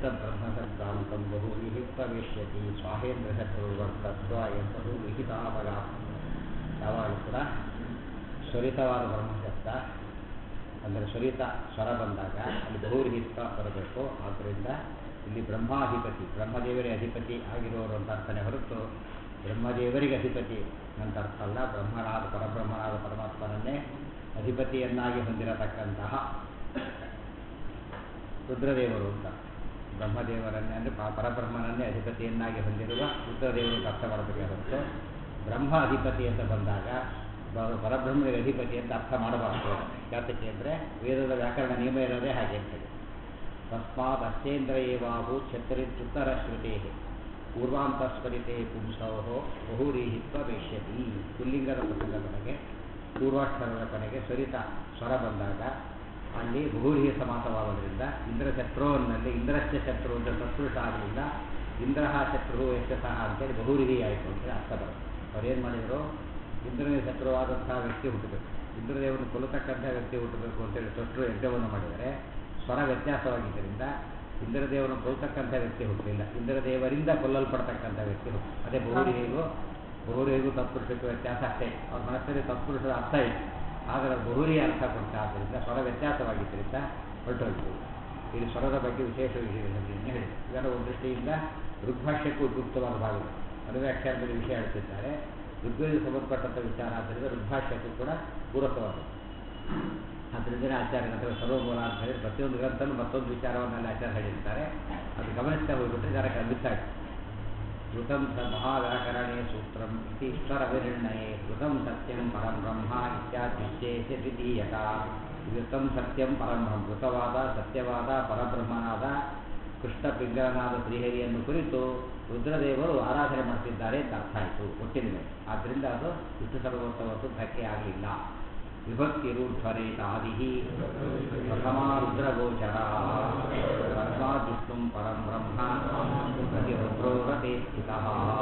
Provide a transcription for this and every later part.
ಏತದ್ಬ್ರಹ್ಮಸತ್ರಾಂತಂ ಬಹು ವಿಹಿತವೇಶ್ಯತಿ ಸ್ವಾಹೇಂದ್ರ ಶತ್ರುವರ್ತತ್ವ ಎಂಬುದು ವಿಹಿತಾಮಗ ಯಾವಾಗಲೂ ಕೂಡ ಸ್ವರಿತವಾದ ಬ್ರಹ್ಮಶಬ್ದ ಅಂದರೆ ಸ್ವರಿತ ಸ್ವರ ಬಂದಾಗ ಅಲ್ಲಿ ಬಹುವಿಹಿತ ಬರಬೇಕು ಆದ್ದರಿಂದ ಇಲ್ಲಿ ಬ್ರಹ್ಮಾಧಿಪತಿ ಬ್ರಹ್ಮದೇವರೇ ಅಧಿಪತಿ ಆಗಿರೋರು ಅಂತ ಅರ್ಥನೇ ಹೊರತು ಬ್ರಹ್ಮದೇವರಿಗೆ ಅಧಿಪತಿ ಅಂತ ಅರ್ಥ ಅಲ್ಲ ಬ್ರಹ್ಮನಾದ ಪರಬ್ರಹ್ಮನಾದ ಪರಮಾತ್ಮನನ್ನೇ ಅಧಿಪತಿಯನ್ನಾಗಿ ಹೊಂದಿರತಕ್ಕಂತಹ ರುದ್ರದೇವರು ಅಂತ ಬ್ರಹ್ಮದೇವರನ್ನೇ ಅಂದರೆ ಪರಬ್ರಹ್ಮನನ್ನೇ ಅಧಿಪತಿಯನ್ನಾಗಿ ಹೊಂದಿರುವ ರುದ್ರದೇವರು ಅಂತ ಅರ್ಥ ಮಾಡಬೇಕಾಗುತ್ತೆ ಬ್ರಹ್ಮ ಅಧಿಪತಿ ಅಂತ ಬಂದಾಗ ಪರಬ್ರಹ್ಮನಿಗೆ ಅಧಿಪತಿ ಅಂತ ಅರ್ಥ ಮಾಡಬಾರ್ದು ಯಾತಕ್ಕೆ ಅಂದರೆ ವೇದದ ವ್ಯಾಕರಣ ನಿಯಮ ಇರೋದೇ ಹಾಗೆ ಅಂತ ಹೇಳಿ ತಸ್ಮಾತ್ ಅಷ್ಟೇಂದ್ರ ಏವಾಹು ಛತ್ತರಿತ್ಯುತ್ತರ ಶ್ರುತೇ ಪೂರ್ವಾಂತಸ್ಫಲಿತೆ ಪುಂಸೋ ಬಹುರೀಹಿತ್ವ ವೇಶ್ಯತಿ ಪುಲ್ಲಿಂಗದ ಪ್ರಸಂಗದೊಳಗೆ ಪೂರ್ವಾಕ್ಷರದ ಕೊನೆಗೆ ಸ್ವರಿತ ಸ್ವರ ಬಂದಾಗ ಅಲ್ಲಿ ಬಹುರೀಹಿ ಸಮಾಸವಾಗೋದ್ರಿಂದ ಇಂದ್ರ ಶತ್ರುವಿನಲ್ಲಿ ಇಂದ್ರಶ್ಚ ಶತ್ರು ಅಂದರೆ ತತ್ಪುರುಷ ಆಗಲಿಲ್ಲ ಇಂದ್ರ ಶತ್ರು ಯಶಸಃ ಅಂತೇಳಿ ಬಹುರೀಹಿ ಆಯಿತು ಅಂತೇಳಿ ಅರ್ಥ ಬರುತ್ತೆ ಅವ್ರೇನು ಮಾಡಿದರು ಇಂದ್ರನಿಗೆ ಶತ್ರುವಾದಂತಹ ವ್ಯಕ್ತಿ ಹುಟ್ಟಬೇಕು ಇಂದ್ರದೇವರನ್ನು ಕೊಲ್ಲತಕ್ಕಂಥ ವ್ಯಕ್ತಿ ಹುಟ್ಟಬೇಕು ಅಂತೇಳಿ ಶತ್ರು ಯಜ್ಞವನ್ನು ಮಾಡಿದರೆ ಸ್ವರ ವ್ಯತ್ಯಾಸವಾಗಿದ್ದರಿಂದ ಇಂದ್ರದೇವರನ್ನು ಕೊಲ್ತಕ್ಕಂಥ ವ್ಯಕ್ತಿ ಹುಟ್ಟಲಿಲ್ಲ ಇಂದ್ರದೇವರಿಂದ ಕೊಲ್ಲಲ್ಪಡ್ತಕ್ಕಂಥ ವ್ಯಕ್ತಿ ಹುಟ್ಟು ಅದೇ ಬಹುರಿಗೂ ಬಹುರಿಗೂ ತತ್ಪುರುಷಕ್ಕೂ ವ್ಯತ್ಯಾಸ ಅಷ್ಟೇ ಅವ್ರ ಮನಸ್ಸಲ್ಲಿ ತತ್ಪುರುಷದ ಅರ್ಥ ಇದೆ ಆದರೆ ಬಹುರಿ ಅರ್ಥ ಕೊಟ್ಟ ಆದ್ದರಿಂದ ಸ್ವರ ವ್ಯತ್ಯಾಸವಾಗಿದ್ದರಿಂದ ಹೊರಟೋಗ್ತದೆ ಇಲ್ಲಿ ಸ್ವರದ ಬಗ್ಗೆ ವಿಶೇಷ ವಿಷಯಗಳನ್ನು ಹೇಳಿ ಇದರ ಒಂದು ದೃಷ್ಟಿಯಿಂದ ಋಗ್ಭಾಷ್ಯಕ್ಕೂ ಉಪಯುಕ್ತವಾದ ಭಾಗ ಅನುವ್ಯಾಖ್ಯಾನದಲ್ಲಿ ವಿಷಯ ಹೇಳ್ತಿದ್ದಾರೆ ಋಗ್ವೇದ ಸಂಬಂಧಪಟ್ಟಂಥ ವಿಚಾರ ಆದ್ದರಿಂದ ಋಗ್ಭಾಷ್ಯಕ್ಕೂ ಕೂಡ ಪೂರಕವಾದ ಅದರಿಂದ ಆಚಾರ್ಯ ಅಥವಾ ಸರ್ವಮೂಲ ಅಂತ ಹೇಳಿ ಪ್ರತಿಯೊಂದು ಗ್ರಂಥಲ್ಲೂ ಮತ್ತೊಂದು ವಿಚಾರವನ್ನೆಲ್ಲ ಆಚಾರ್ಯ ಹೇಳಿರ್ತಾರೆ ಅದು ಗಮನಿಸ್ತಾ ಹೋಗ್ಬಿಟ್ರೆ ಜನಕ್ಕೆ ಅಭಿಸ್ತಾಗ ಋತಂ ಸ ಮಹಾವ್ಯಾಕರಣೆ ಸೂತ್ರಂ ಇತಿ ಸ್ವರ ವಿನಿರ್ಣಯೇ ಋತಂ ಸತ್ಯಂ ಪರಂ ಬ್ರಹ್ಮ ಇತ್ಯಾದಿಶ್ಚೇಷ ದ್ವಿತೀಯಕ ಋತಂ ಸತ್ಯಂ ಪರಂ ಬ್ರಹ್ಮ ಋತವಾದ ಸತ್ಯವಾದ ಪರಬ್ರಹ್ಮನಾದ ಕೃಷ್ಣ ಪಿಂಗಲನಾದ ಶ್ರೀಹರಿಯನ್ನು ಕುರಿತು ರುದ್ರದೇವರು ಆರಾಧನೆ ಮಾಡ್ತಿದ್ದಾರೆ ಅಂತ ಅರ್ಥ ಆಯಿತು ಒಟ್ಟಿನ ಮೇಲೆ ಆದ್ದರಿಂದ ಅದು ವಿಷ್ಣು ಸರ್ವೋತ್ತವತ್ತು ಧಕ್ಕೆ ಆಗಲಿಲ್ಲ ವಿಭಕ್ತಿರೂರ್ಧ್ವರೇತಾದಿ ಪ್ರಥಮ ರುದ್ರಗೋಚರ ತಸ್ಮಾತ್ ವಿಷ್ಣು ಪರಂ ಬ್ರಹ್ಮ ಪ್ರತಿ ರುದ್ರೋರತೆ ಸ್ಥಿತಃ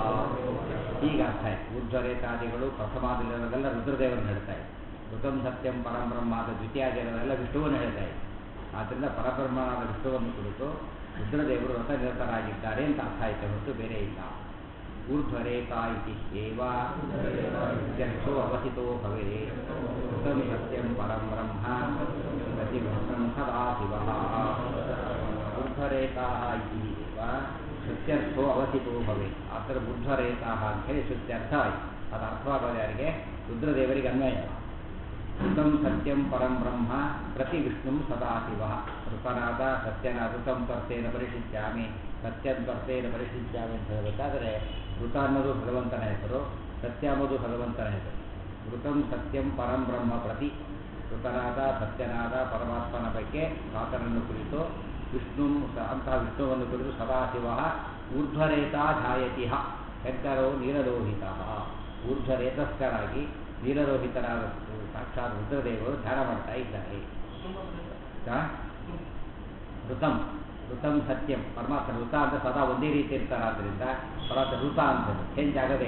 ಈಗ ಅರ್ಥ ಆಯ್ತು ಊರ್ಧ್ವರೇತಾದಿಗಳು ಪ್ರಥಮಾದಿರೋದೆಲ್ಲ ರುದ್ರದೇವರನ್ನು ಹೇಳ್ತಾ ಇದೆ ಋತಂ ಸತ್ಯಂ ಪರಂ ಬ್ರಹ್ಮ ಆದ ದ್ವಿತೀಯಾದಿರೋದೆಲ್ಲ ವಿಷ್ಣುವನ್ನು ಹೇಳ್ತಾ ಇದೆ ಆದ್ದರಿಂದ ಪರಬ್ರಹ್ಮನಾದ ವಿಷ್ಣುವನ್ನು ಕುರಿತು ರುದ್ರದೇವರು ವ್ರತನಿರತರಾಗಿದ್ದಾರೆ ಅಂತ ಅರ್ಥ ಆಯಿತು ಹೊರತು ಬೇರೆ ಇಲ್ಲ ಊರ್ಧ್ವರೇಖಾ ಇತಿ ಏವ ಇತ್ಯರ್ಥೋ ಅವಸಿತೋ ಭವೇ ಋತಂ ಸತ್ಯಂ ಪರಂ ಬ್ರಹ್ಮ ಪ್ರತಿಭ್ರಷ್ಟಂ ಸದಾ ಶಿವಃ ಊರ್ಧ್ವರೇಖಾ ಇತಿ ಏವ ಸತ್ಯರ್ಥೋ ಅವಸಿತೋ ಭವೇ ಆ ಥರ ಊರ್ಧ್ವರೇಖಾ ಅಂಥೇಳಿ ಸತ್ಯರ್ಥ ಆಯಿತು ಅದು ಅರ್ಥವಾಗೋದು ಯಾರಿಗೆ ರುದ್ರದೇವರಿಗೆ ಅನ್ವಯ ಋತಂ ಸತ್ಯಂ ಪರಂ ಬ್ರಹ್ಮ ಪ್ರತಿ ವಿಷ್ಣು ಸದಾ ಶಿವ ಋತನಾದ ಸತ್ಯನಾದ ಋತಂ ತರ್ತೇನ ಪರಿಶಿಷ್ಯಾಮಿ ಸತ್ಯಂ ತರ್ತೇನ ಪರಿಶಿಷ್ಯಾಮಿ ಅಂತ ಹೇಳಬೇಕಾದ್ರೆ ಋತ ಅನ್ನೋದು ಭಗವಂತನ ಹೆಸರು ಸತ್ಯ ಅನ್ನೋದು ಭಗವಂತನ ಹೆಸರು ಋತಂ ಸತ್ಯಂ ಪರಂ ಬ್ರಹ್ಮ ಪ್ರತಿ ಋತನಾದ ಸತ್ಯನಾದ ಪರಮಾತ್ಮನ ಬಗ್ಗೆ ಆತನನ್ನು ಕುರಿತು ವಿಷ್ಣು ಅಂತಹ ವಿಷ್ಣುವನ್ನು ಕುರಿತು ಸದಾಶಿವ ಊರ್ಧ್ವರೇತಾ ಛಾಯತಿಹ ಶಂಕರೋ ನೀಲಲೋಹಿತ ಊರ್ಧ್ವರೇತಸ್ಕರಾಗಿ ನೀಲರೋಹಿತರಾದ ಸಾಕ್ಷಾತ್ ರುದ್ರದೇವರು ಧ್ಯಾನ ಮಾಡ್ತಾ ಇದ್ದಾರೆ ಋತಂ ಋತಂ ಸತ್ಯಂ ಪರಮಾತ್ಮ ಋತ ಅಂತ ಸದಾ ಒಂದೇ ರೀತಿ ಇರ್ತಾರಾದ್ರಿಂದ ಪರಮಾತ್ಮ ಋತ ಅಂತ ಚೇಂಜ್ ಆಗದೆ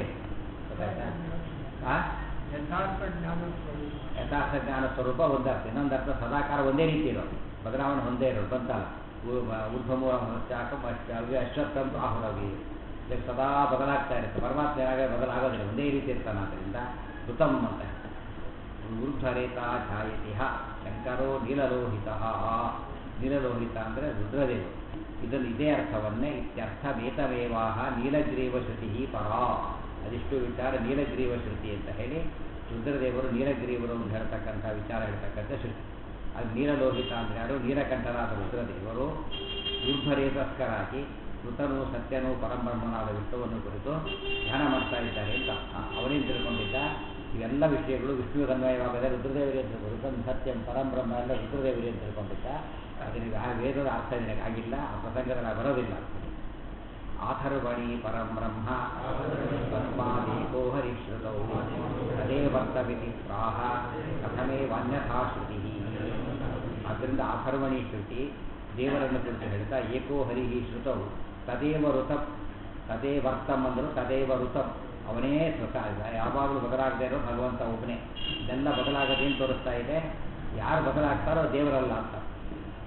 ಯಥಾರ್ಥ ಜ್ಞಾನ ಸ್ವರೂಪ ಒಂದರ್ಥ ಇನ್ನೊಂದು ಅರ್ಥ ಸದಾಕಾರ ಒಂದೇ ರೀತಿ ಇರೋದು ಬದಲಾವಣೆ ಹೊಂದೇ ಇರೋದು ಬಂತಲ್ಲ ಊರ್ಧ್ವಮೂಲ ಚಾಕಂ ಅಶ್ವತ್ಥಂ ಆಹುರವಿ ಇದಕ್ಕೆ ಸದಾ ಬದಲಾಗ್ತಾ ಇರುತ್ತೆ ಪರಮಾತ್ಮ ಏನಾಗ ಬದಲಾಗೋದಿಲ್ಲ ಒಂದೇ ರೀತಿ ಇರ್ತಾನೆ ಆದ್ದರಿಂದ ಋತಂ ಅಂತ ಊರ್ಧ್ವರೇತಾ ಛಾಯತಿಹ ಶಂಕರೋ ನೀಲಲೋಹಿತ ನೀಲಲೋಹಿತ ಅಂದರೆ ರುದ್ರದೇವರು ಇದನ್ನು ಇದೇ ಅರ್ಥವನ್ನೇ ಇತ್ಯರ್ಥ ವೇತವೇವಾಹ ನೀಲಗ್ರೀವ ಶ್ರುತಿ ಪರ ಅದಿಷ್ಟು ವಿಚಾರ ನೀಲಗ್ರೀವ ಶ್ರುತಿ ಅಂತ ಹೇಳಿ ರುದ್ರದೇವರು ನೀಲಗ್ರೀವರು ಅಂತ ಹೇಳ್ತಕ್ಕಂಥ ವಿಚಾರ ಹೇಳ್ತಕ್ಕಂಥ ಶ್ರುತಿ ಅದು ನೀಲಲೋಹಿತ ಅಂದರೆ ಯಾರು ನೀಲಕಂಠನಾದ ರುದ್ರದೇವರು ಊರ್ಧ್ವರೇತಸ್ಕರಾಗಿ ಋತನು ಸತ್ಯನು ಪರಂಬ್ರಹ್ಮನಾದ ವಿಷ್ಣುವನ್ನು ಕುರಿತು ಧ್ಯಾನ ಮಾಡ್ತಾ ಇದ್ದಾರೆ ಅಂತ ಅವನೇನು ತಿಳ್ಕೊಂಡಿದ್ದ ಇವೆಲ್ಲ ವಿಷಯಗಳು ವಿಷ್ಣುವಿಗೆ ಅನ್ವಯವಾಗದೆ ರುದ್ರದೇವರೇ ಅಂತ ಋತಂ ಸತ್ಯಂ ಪರಂಬ್ರಹ್ಮ ಎಲ್ಲ ರುದ್ರದೇವರೇ ಅಂತ ತಿಳ್ಕೊಂಡಿದ್ದ ಅದನಿಗೆ ಆ ವೇದದ ಅರ್ಥ ನಿನಗೆ ಆಗಿಲ್ಲ ಆ ಪ್ರಸಂಗದಲ್ಲಿ ಬರೋದಿಲ್ಲ ಆಥರ್ವಣಿ ಪರಂ ಬ್ರಹ್ಮ ತಸ್ಮಾದೇಕೋ ಹರಿಶ್ರುತೌ ತದೇ ವರ್ತವಿತಿ ಪ್ರಾಹ ಕಥಮೇ ವಾನ್ಯಥಾ ಶ್ರುತಿ ಆದ್ದರಿಂದ ಆಥರ್ವಣಿ ಶ್ರುತಿ ದೇವರನ್ನು ಕುರಿತು ಹೇಳ್ತಾ ಏಕೋ ಹರಿಹಿ ಶ್ರುತವು ತದೇವ ಋತಂ ತದೇ ವರ್ತಂ ಅಂದರು ತದೇವ ಋತಂ ಅವನೇ ಸ್ವತಃ ಯಾವಾಗಲೂ ಬದಲಾಗದೇ ಇರೋ ಭಗವಂತ ಒಬ್ಬನೇ ಇದೆಲ್ಲ ಬದಲಾಗದೇನು ತೋರಿಸ್ತಾ ಇದೆ ಯಾರು ಬದಲಾಗ್ತಾರೋ ದೇವರಲ್ಲ ಅಂತ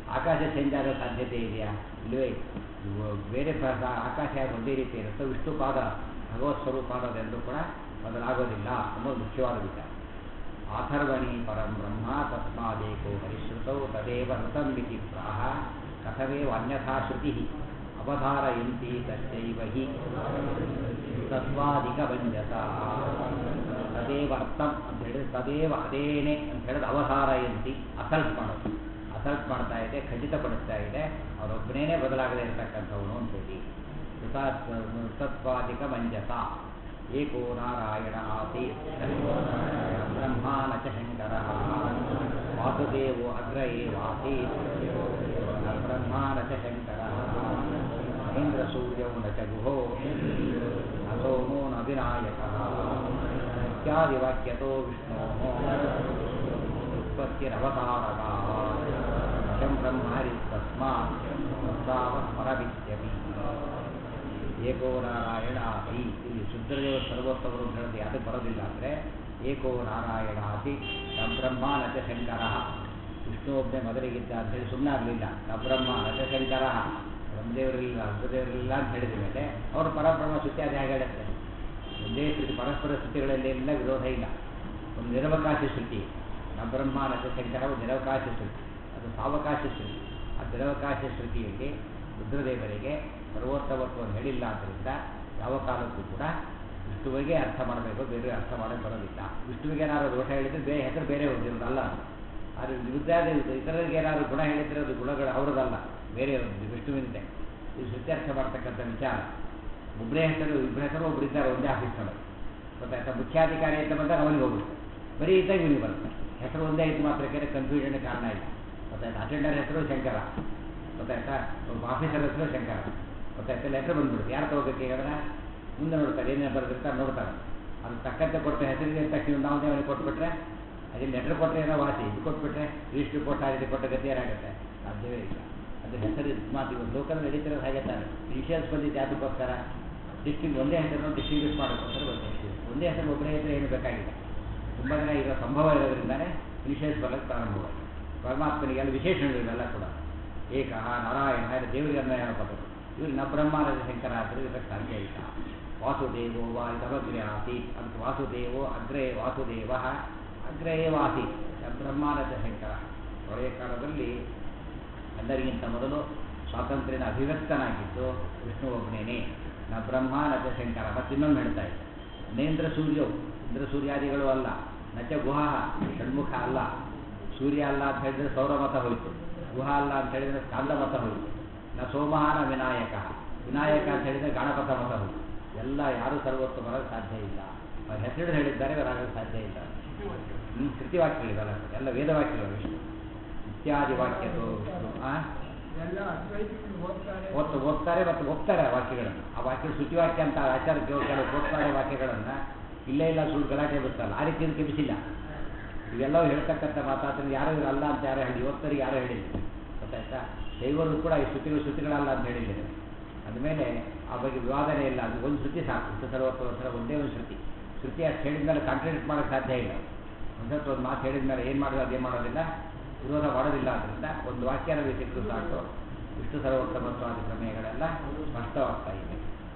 ಆಕಾಶ ಚೇಂಜ್ ಆಗೋ ಸಾಧ್ಯತೆ ಇದೆಯಾ ಇಲ್ಲವೇ ಇಲ್ಲ. ಇವು ಬೇರೆ ಪ್ರ- ಆಕಾಶ ಯಾಕೆ ಒಂದೇ ರೀತಿ ಇರುತ್ತೆ ವಿಷ್ಣು ಪಾದ ಭಗವತ್ ಸ್ವರೂಪ ಅನ್ನೋದೆಲ್ಲರೂ ಕೂಡ ಬದಲಾಗೋದಿಲ್ಲ ಅನ್ನೋದು ಮುಖ್ಯವಾದ ವಿಚಾರ ಆಥರ್ವಣಿ ಪರಂ ಬ್ರಹ್ಮ ತಸ್ಮಾದೇಕೋ ಹರಿಶ್ರುತೌ ತದೇವ ಋತಂ ಇತಿ ಪ್ರಾಹ ಕಥವೇವ ಅನ್ಯಥಾ ಶ್ರುತಿ ಅವಧಾರಯಂತಿ ತಸ್ಯೈವ ಹಿ ತತ್ವಾಧಿಕವಂಜಸ ತದೇವ ಅರ್ಥಂ ಅಂತ ಹೇಳಿದ್ರೆ ತದೇವ ಅದೇನೆ ಅಂತ ಹೇಳಿದ್ರೆ ಅವಧಾರಯಂತಿ ಅಸಲ್ಟ್ ಮಾಡೋದು ಅಸಲ್ಟ್ ಮಾಡ್ತಾ ಇದೆ ಖಚಿತಪಡಿಸ್ತಾ ಇದೆ ಅವರೊಬ್ಬನೇ ಬದಲಾಗದೇ ಇರತಕ್ಕಂಥವನು ಅಂತೇಳಿ ತತ್ವಾಧಿಕ ಮಂಜಸ ಏಕೋ ನಾರಾಯಣ ಆಸೀತ್ ಬ್ರಹ್ಮ ನ ಚ ಶಂಕರ ವಾಸುದೇವೋ ಅಗ್ರ ಏವಾಸೀತ್ ನ ಬ್ರಹ್ಮ ನ ಚ ಶಂಕರ ಮಹೇಂದ್ರ ಸೂರ್ಯೌ ನ ಚ ಗುಹೋ ನ ಸೋಮೋ ನ ವಿನಾಯಕ ಇತ್ಯಾದಿವಾಕ್ಯತೋ ವಿಷ್ಣೋ ಉತ್ಪತ್ತಿರವತಾರಕ ಶಂ ಬ್ರಹ್ಮ ಹರಿಸ್ತಸ್ಮಾತ್ ಪ್ರಸ್ತಾವ ಪರವಿದ್ಯಪಿ ಏಕೋ ನಾರಾಯಣ ಆಸಿ ಇಲ್ಲಿ ಶುದ್ಧದೇವ ಸರ್ವೋತ್ತಮರು ಅಂತ ಹೇಳಿದ್ರೆ ಯಾವುದು ಬರೋದಿಲ್ಲ ಅಂದರೆ ಏಕೋ ನಾರಾಯಣ ಆಸಿ ನ ಬ್ರಹ್ಮ ನಚ ಶಂಕರ ವಿಷ್ಣು ಒಬ್ಬನೇ ಮೊದಲಿಗಿದ್ದ ಅಂತೇಳಿ ಸುಮ್ಮನೆ ಆಗಲಿಲ್ಲ ನ ಬ್ರಹ್ಮ ನಚ ಶಂಕರ ಬ್ರಹ್ಮದೇವರಿಲ್ಲ ರುದ್ರದೇವರಿಲ್ಲ ಅಂತ ಹೇಳಿದ ಮೇಲೆ ಅವರು ಪರಬ್ರಹ್ಮ ಶ್ರುತಿ ಅದು ಹೇಗೆ ಹೇಳುತ್ತೆ ಒಂದೇ ಶ್ರುತಿ ಪರಸ್ಪರ ಶ್ರುತಿಗಳಲ್ಲಿ ಎಲ್ಲ ವಿರೋಧ ಇಲ್ಲ ಒಂದು ನಿರವಕಾಶ ಶ್ರುತಿ ನ ಬ್ರಹ್ಮ ನಚ ಶಂಕರ ಒಂದು ನಿರವಕಾಶ ಶ್ರುತಿ ಅದು ಸಾವಕಾಶ ಶ್ರುತಿ ಆ ನಿರವಕಾಶ ಶ್ರುತಿಯಲ್ಲಿ ರುದ್ರದೇವರಿಗೆ ಸರ್ವೋತ್ತಮತ್ವವನ್ನು ಹೇಳಿಲ್ಲ ಆದ್ದರಿಂದ ಯಾವ ಕಾಲಕ್ಕೂ ಕೂಡ ವಿಷ್ಣುವಿಗೆ ಅರ್ಥ ಮಾಡಬೇಕು ಬೇರೆ ಅರ್ಥ ಮಾಡಕ್ಕೆ ಬರೋದಿಲ್ಲ ವಿಷ್ಣುವಿಗೆ ಏನಾದ್ರು ದೋಷ ಹೇಳಿದ್ರೆ ಬೇರೆ ಹೆಸರು ಬೇರೆ ಹೊಂದಿರೋದು ಅಲ್ಲ ಅದು ಆದರೆ ವಿರುದ್ಧಾದಿ ಇತರರಿಗೆ ಏನಾದ್ರು ಗುಣ ಹೇಳಿದ್ರೆ ಅದು ಗುಣಗಳು ಅವರದಲ್ಲ ಬೇರೆ ವಿಷ್ಣುವಿನಿದೆ ಇದು ಶ್ರುತ್ಯರ್ಥ ಮಾಡ್ತಕ್ಕಂಥ ವಿಚಾರ ಒಬ್ಬರೇ ಹೆಸರು ಇಬ್ಬರ ಹೆಸರು ಒಬ್ಬರಿದ್ದಾರೆ ಒಂದೇ ಆಫೀಸ್ ನಮಗೆ ಗೊತ್ತಾಯ್ತಾ ಮುಖ್ಯಾಧಿಕಾರಿ ಅಂತ ಬಂದಾಗ ಅವನಿಗೆ ಹೋಗ್ಬಿಡುತ್ತೆ ಬರೀ ಇದ್ದಾಗ ಇವನಿಗೆ ಬರುತ್ತೆ ಹೆಸರು ಒಂದೇ ಇದ್ದು ಮಾತ್ರಕ್ಕೆ ಕನ್ಫ್ಯೂಷನ್ ಕಾರಣ ಇಲ್ಲ ಗೊತ್ತಾಯ್ತಾ ಅಟೆಂಡರ್ ಹೆಸರು ಶಂಕರ ಗೊತ್ತಾಯ್ತಾ ಒಬ್ಬ ಆಫೀಸರ್ ಹೆಸರು ಶಂಕರ ಗೊತ್ತಾಯ್ತಾ ಲೆಟ್ರ್ ಬಂದ್ಬಿಡುತ್ತೆ ಯಾರು ತಗೋಬೇಕು ಹೇಳಿದ್ರೆ ಮುಂದೆ ನೋಡ್ತಾರೆ ಏನೇನು ಬರೆದಿರ್ತಾರೆ ನೋಡ್ತಾರೆ ಅದು ತಕ್ಕಂತೆ ಕೊಟ್ಟ ಹೆಸರಿಗೆ ತಕ್ಷಣ ನಾವು ಅವನಿಗೆ ಕೊಟ್ಬಿಟ್ರೆ ಅದೇ ಲೆಟ್ರ್ ಕೊಟ್ಟರೆ ಏನೋ ವಾಸಿ ಇದು ಕೊಟ್ಬಿಟ್ರೆ ರಿಜಿಸ್ಟ್ರ್ ಕೊಟ್ಟ ಇದು ಕೊಟ್ಟ ಗತಿ ಏನಾಗುತ್ತೆ ಸಾಧ್ಯವೇ ಇಲ್ಲ ಅದು ಹೆಸರು ಮಾತು ಇವತ್ತು ಲೋಕಲ್ ನಡೀತಿರೋದು ಹಾಗೆ ತಾನೆ ಇನಿಷಿಯಲ್ಸ್ ಬಂದಿದ್ದು ಯಾತಕ್ಕೋಸ್ಕರ ಡಿಸ್ಟ್ರಿಕ್ಟ್ ಒಂದೇ ಹೆಸರನ್ನು ಡಿಸ್ಟ್ರಿಬ್ಯೂಟ್ ಮಾಡೋಕ್ಕೋಸ್ಕರ ಬಂದಿದೆ ಒಂದೇ ಹೆಸರು ಒಬ್ಬರೇ ಹೆಸರು ಏನು ಬೇಕಾಗಿಲ್ಲ ತುಂಬ ಜನ ಇರೋ ಸಂಭವ ಇರೋದ್ರಿಂದಲೇ ಇನಿಷಿಯಲ್ಸ್ ಬರಲಿಕ್ಕೆ ಪ್ರಾರಂಭವಾಗಿದೆ ಪರಮಾತ್ಮನಿಗೆ ಎಲ್ಲ ವಿಶೇಷಗಳಿವೆಲ್ಲ ಕೂಡ ಏಕ ನಾರಾಯಣ ಇದು ದೇವರಿಗೆ ಅನ್ವಯ ಪದರು ಇವರು ನ ಬ್ರಹ್ಮಾನಂದ ಶಂಕರ ಆದರೆ ಇದಕ್ಕೆ ಸಾಧ್ಯ ಇಲ್ಲ ವಾಸುದೇವೋ ವಾ ಇದವಗ್ರೆ ಆಸೀತ್ ಅದಕ್ಕೆ ವಾಸುದೇವೋ ಅಗ್ರೇ ವಾಸುದೇವ ಅಗ್ರೇ ವಾಸೀತ್ ಬ್ರಹ್ಮಾನಂದ ಶಂಕರ ಪ್ರಳಯ ಕಾಲದಲ್ಲಿ ಎಲ್ಲರಿಗಿಂತ ಮೊದಲು ಸ್ವಾತಂತ್ರ್ಯನ ಅಭಿವ್ಯಕ್ತನಾಗಿದ್ದು ವಿಷ್ಣು ಒಬ್ಬನೇನೆ ನ ಬ್ರಹ್ಮ ನಚ ಶಂಕರ ಮತ್ತು ಇನ್ನೊಂದು ಹೇಳ್ತಾ ಇದ್ದೆ ನೇಂದ್ರ ಸೂರ್ಯವು ಇಂದ್ರ ಸೂರ್ಯಾದಿಗಳು ಅಲ್ಲ ನಚ ಗುಹ ಷಣ್ಮುಖ ಅಲ್ಲ ಸೂರ್ಯ ಅಲ್ಲ ಅಂತ ಹೇಳಿದ್ರೆ ಸೌರಮತ ಹೋಯಿತು ಗುಹ ಅಲ್ಲ ಅಂತ ಹೇಳಿದ್ರೆ ಸ್ಕಾಂದಮತ ಹೋಯಿತು ನ ಸೋಮಃ ನ ವಿನಾಯಕ ವಿನಾಯಕ ಅಂತ ಹೇಳಿದ್ರೆ ಗಣಪತ ಮತ ಹೋಯಿತು ಎಲ್ಲ ಯಾರೂ ಸರ್ವತ್ತು ಬರೋಕ್ಕೆ ಸಾಧ್ಯ ಇಲ್ಲ ಅವ್ರ ಹೆಸರು ಹೇಳಿದ್ದಾರೆ ಇವರಾಗಲು ಸಾಧ್ಯ ಇಲ್ಲ ಹ್ಞೂ ಕೃತಿವಾಕ್ಯಗಳಿವೆಲ್ಲ ಎಲ್ಲ ವೇದವಾಕ್ಯಗಳು ವಿಷ್ಣು ಇತ್ಯಾದಿ ವಾಕ್ಯಗಳು ವಿಷ್ಣು ಆ ಎಲ್ಲ ಅದ್ವೈತಿಗಳು ಹೋಗ್ತಾರೆ ಓದ್ತು ಓದ್ತಾರೆ ಮತ್ತು ಒಪ್ತಾರೆ ಆ ವಾಕ್ಯಗಳನ್ನು ಆ ವಾಕ್ಯ ಶ್ರುತಿವಾಕ್ಯ ಅಂತ ಆಚಾರ ಕೆಲವು ಓದ್ತಾರೆ ವಾಕ್ಯಗಳನ್ನು ಇಲ್ಲೇ ಇಲ್ಲ ಸುಳ್ಳು ಗಲಾಟೆ ಬಿಡ್ತಾರಲ್ಲ ಆ ರೀತಿ ಇದಕ್ಕೆ ಬಿಸಿಲ್ಲ ಇವೆಲ್ಲವೂ ಹೇಳ್ತಕ್ಕಂಥ ಮಾತಾಡ್ತಾರೆ ಯಾರು ಇವ್ರು ಅಲ್ಲ ಅಂತ ಯಾರು ಹೇಳಿ ಇವತ್ತರಿಗೆ ಯಾರು ಹೇಳಿಲ್ಲ ಗೊತ್ತಾಯ್ತಾ ದೈವರು ಕೂಡ ಈ ಶ್ರುತಿಗಳು ಶ್ರುತಿಗಳಲ್ಲ ಅಂತ ಹೇಳಿದ್ದಾರೆ ಅಂದಮೇಲೆ ಆ ಬಗ್ಗೆ ವಿವಾದನೆ ಇಲ್ಲ ಅದು ಒಂದು ಶ್ರುತಿ ಸಾಕು ವಿಷ್ಣು ಸರ್ವತ್ವ ಒಂದೇ ಒಂದು ಶ್ರುತಿ ಶ್ರುತಿ ಅಷ್ಟು ಹೇಳಿದ ಮೇಲೆ ಕಾಂಟ್ರಾಡಿಕ್ಟ್ ಮಾಡೋಕ್ಕೆ ಸಾಧ್ಯ ಇಲ್ಲ ಒಂದತ್ತು ಒಂದು ಮಾತು ಹೇಳಿದ ಮೇಲೆ ಏನು ಮಾಡೋದು ಅದೇನು ಮಾಡೋದಿಲ್ಲ ವಿರೋಧ ಮಾಡೋದಿಲ್ಲ ಆದ್ದರಿಂದ ಒಂದು ವಾಕ್ಯ ನಮಗೆ ಸಿಕ್ಕರು ಸಾಕು ವಿಷ್ಣು ಸರ್ವೋತ್ತಮತ್ವಾದಿ ಪ್ರಮೇಯಗಳೆಲ್ಲ ಸ್ಪಷ್ಟವಾಗ್ತಾ ಇದೆ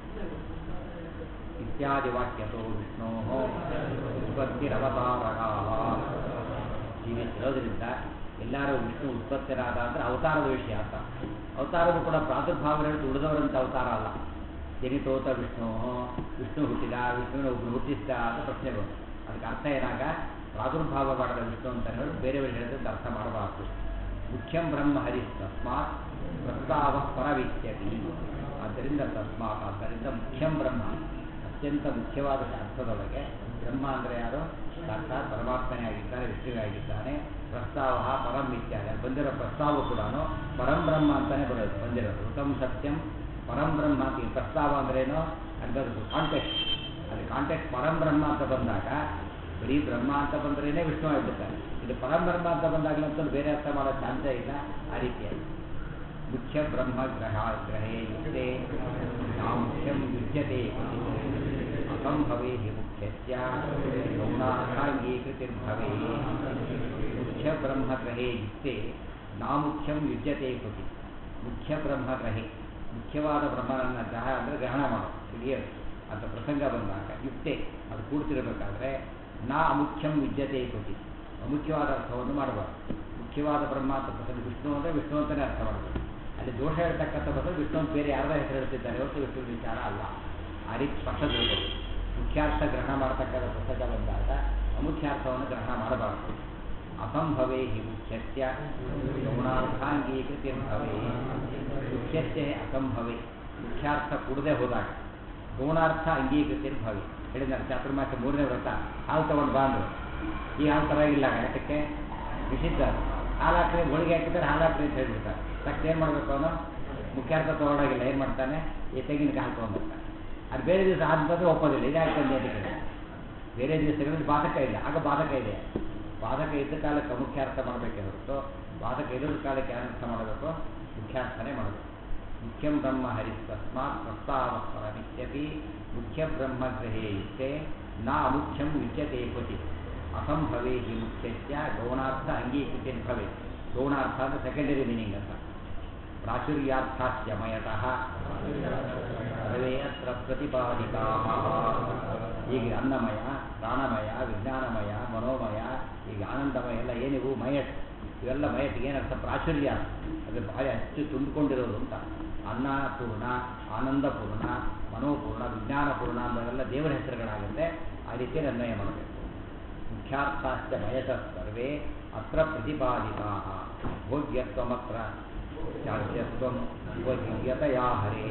ಇತ್ಯಾದಿ ವಾಕ್ಯತೋ ವಿಷ್ಣೋ ಉತ್ಪತ್ತಿರವತಾರಕಾಲ ಜೀವಿಸಿರೋದ್ರಿಂದ ಎಲ್ಲರೂ ವಿಷ್ಣು ಉತ್ಪತ್ತಿರಾದ ಅಂದರೆ ಅವತಾರದ ವಿಷಯ ಅಂತ ಅವತಾರವು ಕೂಡ ಪ್ರಾದುರ್ಭಾವ ಹೇಳಿದ್ದು ಉಳಿದವರಂತ ಅವತಾರ ಅಲ್ಲ ಜನಿತೋತ ವಿಷ್ಣು ವಿಷ್ಣು ಹುಟ್ಟಿದ ವಿಷ್ಣುವಿನ ಒಬ್ಬರು ಹುಟ್ಟಿಸಿದ ಅಂತ ಪ್ರಶ್ನೆ ಬಂತು ಅದಕ್ಕೆ ಅರ್ಥ ಏನಾಗ ಪ್ರಾದುರ್ಭಾವ ಮಾಡದ ವಿಷ್ಣು ಅಂತ ಹೇಳಿ ಬೇರೆಯವರು ಹೇಳಿದ್ರೆ ಅರ್ಥ ಮಾಡಬಾರ್ದು ಮುಖ್ಯಂ ಬ್ರಹ್ಮ ಹರಿ ತಸ್ಮಾತ್ ಪ್ರಸ್ತಾವ ಪರವಿತ್ಯತಿ ಆದ್ದರಿಂದ ತಸ್ಮಾತ್ ಆದ್ದರಿಂದ ಮುಖ್ಯಂ ಬ್ರಹ್ಮ ಅತ್ಯಂತ ಮುಖ್ಯವಾದ ಅರ್ಥದೊಳಗೆ ಬ್ರಹ್ಮ ಅಂದರೆ ಯಾರು ಸಾಕ್ಷಾತ್ ಪರಮಾತ್ಮನೇ ಆಗಿದ್ದಾರೆ ವಿಷ್ಣುವೇ ಆಗಿದ್ದಾನೆ ಪ್ರಸ್ತಾವ ಪರಂ ಇತ್ಯಾದಿ ಅಲ್ಲಿ ಬಂದಿರೋ ಪ್ರಸ್ತಾವ ಕೂಡ ಪರಂ ಬ್ರಹ್ಮ ಅಂತಾನೆ ಬರೋದು ಬಂದಿರೋದು ಉತ್ತಮ ಸತ್ಯಂ ಪರಂ ಬ್ರಹ್ಮ ಅಂತ ಈ ಪ್ರಸ್ತಾವ ಅಂದ್ರೇನು ಅದರದ್ದು ಕಾಂಟೆಕ್ಸ್ಟ್ ಅದು ಕಾಂಟೆಕ್ಸ್ಟ್ ಪರಂ ಬ್ರಹ್ಮ ಅಂತ ಬಂದಾಗ ಬರೀ ಬ್ರಹ್ಮ ಅಂತ ಬಂದ್ರೇನೆ ವಿಷ್ಣು ಆಗಿಬಿಡ್ತಾರೆ ಇದು ಪರಂ ಬ್ರಹ್ಮ ಅಂತ ಬಂದಾಗಲಂತೂ ಬೇರೆ ಅರ್ಥ ಮಾಡೋ ಚಾನ್ಸೇ ಇಲ್ಲ ಆ ರೀತಿಯಾಗಿ ಮುಖ್ಯ ಬ್ರಹ್ಮ ಗ್ರಹ ಗ್ರಹೇ ಯುಕ್ತೆ ನಾ ಮುಖ್ಯಂ ಯುಜ್ಯತೆ ಅಸಂಭವೇ ಹಿ ಮುಖ್ಯಸ್ಯ ಗೌಣಾಂಗೀಕೃತಿರ್ಭವೇ ಮುಖ್ಯ ಬ್ರಹ್ಮ ಗ್ರಹೇ ಯುಕ್ತೆ ನಾಮುಖ್ಯಂ ಯುಜ್ಯತೆ ಕೃತಿ ಮುಖ್ಯ ಬ್ರಹ್ಮ ಗ್ರಹಿ ಮುಖ್ಯವಾದ ಬ್ರಹ್ಮನನ್ನು ಗ್ರಹ ಅಂದರೆ ಗ್ರಹಣ ಮಾಡೋದು ಹಿಡಿಯೋದು ಅಂತ ಪ್ರಸಂಗ ಬಂದಾಗ ಯುಕ್ತೆ ಅದು ಕೂಡ್ತಿರಬೇಕಾದ್ರೆ ನಾ ಅಮುಖ್ಯಂ ವಿದ್ಯತೆ ಕೃತಿ ಅಮುಖ್ಯವಾದ ಅರ್ಥವನ್ನು ಮಾಡಬಾರ್ದು ಮುಖ್ಯವಾದ ಬ್ರಹ್ಮ ಅಂತ ಪ್ರಸಂಗ ವಿಷ್ಣು ಅಂದರೆ ವಿಷ್ಣು ಅಂತಲೇ ಅರ್ಥ ಮಾಡಬೇಕು ಅಲ್ಲಿ ದೋಷ ಹೇಳ್ತಕ್ಕಂಥ ಬದಲು ವಿಷ್ಣು ಅಂತ ಬೇರೆ ಯಾರದ ಹೆಸರು ಹೇಳ್ತಿದ್ದಾರೆ ಹೊರತು ವಿಷ್ಣು ವಿಚಾರ ಅಲ್ಲ ಆ ರೀತಿ ಸ್ಪಷ್ಟ ತಿಳ್ಕೋಬೇಕು ಮುಖ್ಯಾರ್ಥ ಗ್ರಹಣ ಮಾಡತಕ್ಕಂಥ ಪ್ರಸಂಗ ಬಂದಾಗ ಅಮುಖ್ಯಾರ್ಥವನ್ನು ಗ್ರಹಣ ಮಾಡಬಾರದು ಅಸಂಭವೇ ಹಿ ಮುಖ್ಯಸ್ಯ ಗೌಣಾರ್ಥಾಂಗೀಕೃತಿರ್ಭವೇ ಮುಖ್ಯಸ್ಯ ಅಸಂಭವೇ ಮುಖ್ಯಾರ್ಥ ಕೂಡದೆ ಹೋದಾಗ ಗೌಣಾರ್ಥ ಅಂಗೀಕೃತಿರ್ಭವೆ ಹೇಳಿದ್ದಾರೆ ಚಾತುರ್ಮಾಸ ಮೂರನೇ ವ್ರತ ಹಾಲು ತಗೊಂಡು ಬಂದರು ಈ ಹಾಲು ತರಾಗಿಲ್ಲ ಯಾತಕ್ಕೆ ನಿಷಿದ್ಧ ಹಾಲು ಹಾಕಿದ್ರೆ ಹೋಳಿಗೆ ಹಾಕಿದ್ರೆ ಹಾಲು ಹಾಕ್ರಿ ಅಂತ ಹೇಳ್ಬಿಡ್ತಾರೆ ತಕ್ಷಣ ಏನು ಮಾಡಬೇಕು ಅವನು ಮುಖ್ಯಾರ್ಥ ತಗೊಂಡೋಗಿಲ್ಲ ಏನು ಮಾಡ್ತಾನೆ ಈ ತೆಂಗಿನಕಾಯಿ ಹಾಲು ತೊಗೊಂಡ್ಬರ್ತಾನೆ ಅದು ಬೇರೆ ದಿವಸ ಅಂತಂದ್ರೆ ಒಪ್ಪೋದಿಲ್ಲ ಇದೇ ಆಗ್ತದೆ ಅದಕ್ಕೆ ಬೇರೆ ದಿವಸಗಳಲ್ಲಿ ಬಾಧಕ ಇಲ್ಲ ಆಗ ಬಾಧಕ ಇದೆ ಬಾಧಕ ಇದ್ದ ಕಾಲಕ್ಕೆ ಮುಖ್ಯಾರ್ಥ ಮಾಡಬೇಕೆ ಹೊರತು ಬಾಧಕ ಇಲ್ಲದ ಕಾಲಕ್ಕೆ ಅನರ್ಥ ಮಾಡಬೇಕು ಮುಖ್ಯಾರ್ಥನೇ ಮಾಡಬೇಕು ಮುಖ್ಯಂ ಬ್ರಹ್ಮ ಹರಿ ತಸ್ಮಾತ್ ಪ್ರಸ್ತಾವಸ್ವರಮಿತ್ಯಪಿ ಮುಖ್ಯ ಬ್ರಹ್ಮಗ್ರಹೇ ಯುಕ್ತೆ ನ ಅಮುಖ್ಯಂ ವಿಚ್ಯತೆ ಕ್ವಚಿ ಅಸಂಭವೇ ಹಿ ಮುಖ್ಯಸ್ಯ ಗೌಣಾರ್ಥ ಅಂಗೀಕೃತಿ ಭವೆ ಗೌಣಾರ್ಥ ಅಂದರೆ ಸೆಕೆಂಡರಿ ಮೀನಿಂಗ್ ಅಂತ ಪ್ರಾಚುರ್ಯಾರ್ಥಾಸ್ಯ ಮಯತಃ ಸರ್ವೇ ಅತ್ರ ಪ್ರತಿಪಾದಿತಾ ಈಗ ಅನ್ನಮಯ ಪ್ರಾಣಮಯ ವಿಜ್ಞಾನಮಯ ಮನೋಮಯ ಈಗ ಆನಂದಮಯ ಎಲ್ಲ ಏನಿವು ಮಯಟ್ ಇವೆಲ್ಲ ಮಯಟ್ಗೆ ಏನರ್ಥ ಪ್ರಾಚುರ್ಯ ಅದು ಭಾಳ ಹೆಚ್ಚು ತುಂಬಿಕೊಂಡಿರೋದು ಅಂತ ಅನ್ನ ಪೂರ್ಣ ಆನಂದ ಪೂರ್ಣ ಮನೋಪೂರ್ಣ ವಿಜ್ಞಾನಪೂರ್ಣ ಅಂದವೆಲ್ಲ ದೇವರ ಹೆಸರುಗಳಾಗುತ್ತೆ ಆ ರೀತಿಯಲ್ಲಿ ಅನ್ವಯ ಮಾಡಬೇಕು ಮುಖ್ಯಾರ್ಥಾಶ್ಚ ಮಯತ ಸರ್ವೇ ಅತ್ರ ಪ್ರತಿಪಾದಿತಾ ಭೋಗ್ಯತ್ವಮತ್ರ ಚಾಚ್ಯತ್ವಂ ಉಪಜೀವ್ಯತಯಾ ಹರೇ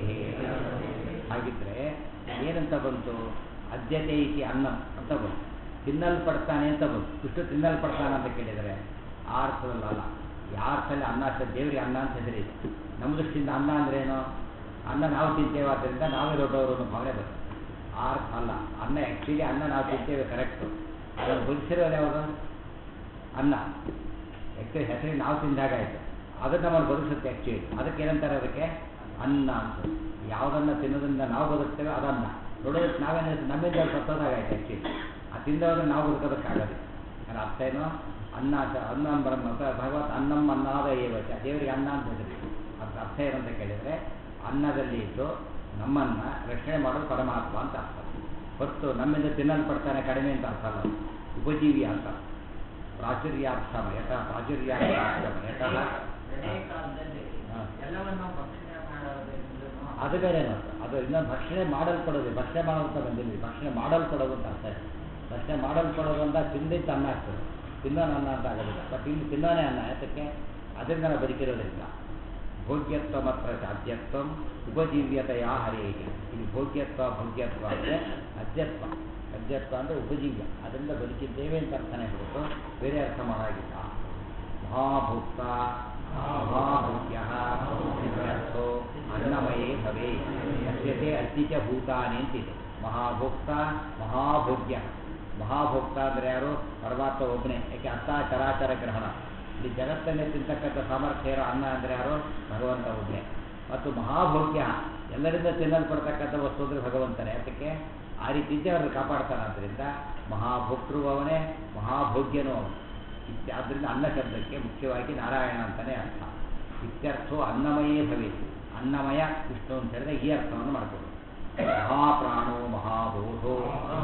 ಹಾಗಿದ್ರೆ ಏನಂತ ಬಂತು ಅದ್ಯತೆ ಇತಿ ಅನ್ನ ಅಂತ ಬಂತು ತಿನ್ನಲ್ಪಡ್ತಾನೆ ಅಂತ ಬಂತು ಇಷ್ಟು ತಿನ್ನಲ್ಪಡ್ತಾನೆ ಅಂತ ಕೇಳಿದರೆ ಆ ಅರ್ಥದಲ್ಲ ಅಲ್ಲ ಯಾವ ಅರ್ಥದಲ್ಲಿ ಅನ್ನ ಅಷ್ಟ ದೇವರಿಗೆ ಅನ್ನ ಅಂತ ಹೆಸರಿದೆ ನಮ್ಮ ದೃಷ್ಟಿಯಿಂದ ಅನ್ನ ಅಂದ್ರೆ ಏನು ಅನ್ನ ನಾವು ತಿಂತೇವೆ ಆದ್ದರಿಂದ ನಾವೇ ದೊಡ್ಡವರು ಅನ್ನೋ ಭಾವನೆ ಬರುತ್ತೆ ಆ ಅರ್ಥ ಅಲ್ಲ ಅನ್ನ ಆ್ಯಕ್ಚುಲಿ ಅನ್ನ ನಾವು ತಿಂತೇವೆ ಕರೆಕ್ಟು ಅದನ್ನು ಬದುಕಿಸಿರೋದು ಯಾವುದು ಅನ್ನ ಆ್ಯಕ್ಚುಲಿ ಹೆಸರಿಗೆ ನಾವು ತಿಂದಾಗಾಯಿತು ಅದನ್ನು ನಮ್ಮನ್ನು ಬದುಕಿಸುತ್ತೆ ಆ್ಯಕ್ಚುಲಿ ಅದಕ್ಕೆ ಏನಂತಾರೆ ಅದಕ್ಕೆ ಅನ್ನ ಅಂತ ಯಾವುದನ್ನು ತಿನ್ನೋದ್ರಿಂದ ನಾವು ಬದುಕ್ತೇವೆ ಅದನ್ನ ನೋಡೋದಕ್ಕೆ ನಾವೇನು ನಮ್ಮಿಂದ ಸತ್ತೋದಾಗಾಯ್ತು ಆ್ಯಕ್ಚುಲಿ ಆ ತಿಂದವ್ರನ್ನ ನಾವು ಬದುಕೋದಕ್ಕಾಗಲ್ಲ ಅದರ ಅರ್ಥ ಏನು ಅನ್ನ ಅಂತ- ಅನ್ನ ಬ್ರಹ್ಮ ಅಥವಾ ಭಗವತ್ ಅನ್ನಂ ಅನ್ನಾದ ಏವಚ ದೇವರಿಗೆ ಅನ್ನ ಅಂತ ಹೆಸರು ಅದ್ರ ಅರ್ಥ ಏನಂತ ಕೇಳಿದರೆ ಅನ್ನದಲ್ಲಿ ಇದ್ದು ನಮ್ಮನ್ನು ರಕ್ಷಣೆ ಮಾಡೋದು ಪರಮಾತ್ಮ ಅಂತ ಅರ್ಥ ಹೊರತು ನಮ್ಮಿಂದ ತಿನ್ನಲ್ಪಡ್ತಾನೆ ಕಡಿಮೆ ಅಂತ ಅರ್ಥ ಅಲ್ಲ ಉಪಜೀವಿ ಅಂತ ಪ್ರಾಚುರ್ಯಾರ್ಥ ಯಥ ಪ್ರಾಚುರ್ಯಾರ್ಥ ಯತಃ ಹಳೆ ಕಾಲದಲ್ಲಿ ಹಾ. ಎಲ್ಲವನ್ನು ಭಕ್ಷಣೆ ಮಾಡೋದ್ರಿಂದ ಅದು ಬೇರೆ ಅರ್ಥ ಅದು ಇನ್ನೊಂದು ಭಕ್ಷಣೆ ಮಾಡಲ್ಪಡೋದು ಭಕ್ಷಣೆ ಮಾಡೋದು ಬಂದಿಲ್ಲ ಭಕ್ಷಣೆ ಮಾಡಲ್ಪಡೋದು ಅಂತ ಅರ್ಥ ಇದೆ ಭಕ್ಷಣೆ ಮಾಡಲ್ಪಡೋದು ಅಂತ ತಿಂದಿದ್ದು ಅನ್ನ ಆಗ್ತದೆ ತಿನ್ನೋನು ಅನ್ನ ಅಂತ ಆಗೋದಿಲ್ಲ ಬಟ್ ಇಲ್ಲಿ ತಿನ್ನೋನೇ ಅನ್ನ ಯಾತಕ್ಕೆ ಅದರಿಂದ ನಾವು ಬದುಕಿರೋದ್ರಿಂದ ಭೋಗ್ಯತ್ವ ಮಾತ್ರ ಸಾಧ್ಯತ್ವ ಉಪಜೀವ್ಯತೆಯ ಹರೇಗೆ ಇಲ್ಲಿ ಭೋಗ್ಯತ್ವ ಭೋಗ್ಯತ್ವ ಅಂದರೆ ಅದ್ಯತ್ವ ಅದ್ಯತ್ವ ಅಂದರೆ ಉಪಜೀವ್ಯ ಅದರಿಂದ ಬದುಕಿದ್ದೇವೆ ಅಂತ ಅರ್ಥನೇ ಹೊರತು ಬೇರೆ ಅರ್ಥ ಮಾಡಾಗಿಲ್ಲ ಮಹಾಭೋಕ್ತ ಮಹಾಭೋಗ್ಯ ಅರ್ಥೋ ಅನ್ನಮಯೇ ಭವೇ ಅಸ್ಯತೆ ಅಸ್ತಿ ಚ ಭೂತಾನಿ ಅಂತಿದೆ ಮಹಾಭೋಕ್ತ ಮಹಾಭೋಗ್ಯ ಮಹಾಭೋಕ್ತ ಅಂದರೆ ಯಾರು ಪರಮಾತ್ಮ ಒಬ್ಬನೇ ಯಾಕೆ ಅರ್ಥ ಚರಾಚರ ಗ್ರಹಣ ಇಲ್ಲಿ ಜಗತ್ತನ್ನೇ ತಿಂತಕ್ಕಂಥ ಸಾಮರ್ಥ್ಯ ಇರೋ ಅನ್ನ ಅಂದರೆ ಯಾರು ಭಗವಂತ ಒಬ್ಬನೇ ಮತ್ತು ಮಹಾಭೋಗ್ಯ ಎಲ್ಲರಿಂದ ತಿನ್ನಲ್ಪಡ್ತಕ್ಕಂಥ ವಸ್ತು ಅಂದರೆ ಭಗವಂತನೇ ಅದಕ್ಕೆ ಆ ರೀತಿ ಇದ್ದೇ ಅವ್ರನ್ನ ಕಾಪಾಡ್ತಾನೆ ಆದ್ದರಿಂದ ಮಹಾಭೋಕ್ತೃ ಅವನೇ ಮಹಾಭೋಗ್ಯನೂ ಅವನು ಇತ್ಯ ಆದ್ದರಿಂದ ಅನ್ನ ಶಬ್ದಕ್ಕೆ ಮುಖ್ಯವಾಗಿ ನಾರಾಯಣ ಅಂತಲೇ ಅರ್ಥ ಇತ್ಯರ್ಥೋ ಅನ್ನಮಯೇ ಭವೇತು ಅನ್ನಮಯ ವಿಷ್ಣು ಅಂತ ಹೇಳಿದ್ರೆ ಈ ಅರ್ಥವನ್ನು ಮಾಡ್ಬೋದು ಮಹಾಪ್ರಾಣೋ ಮಹಾಬೋಧೋ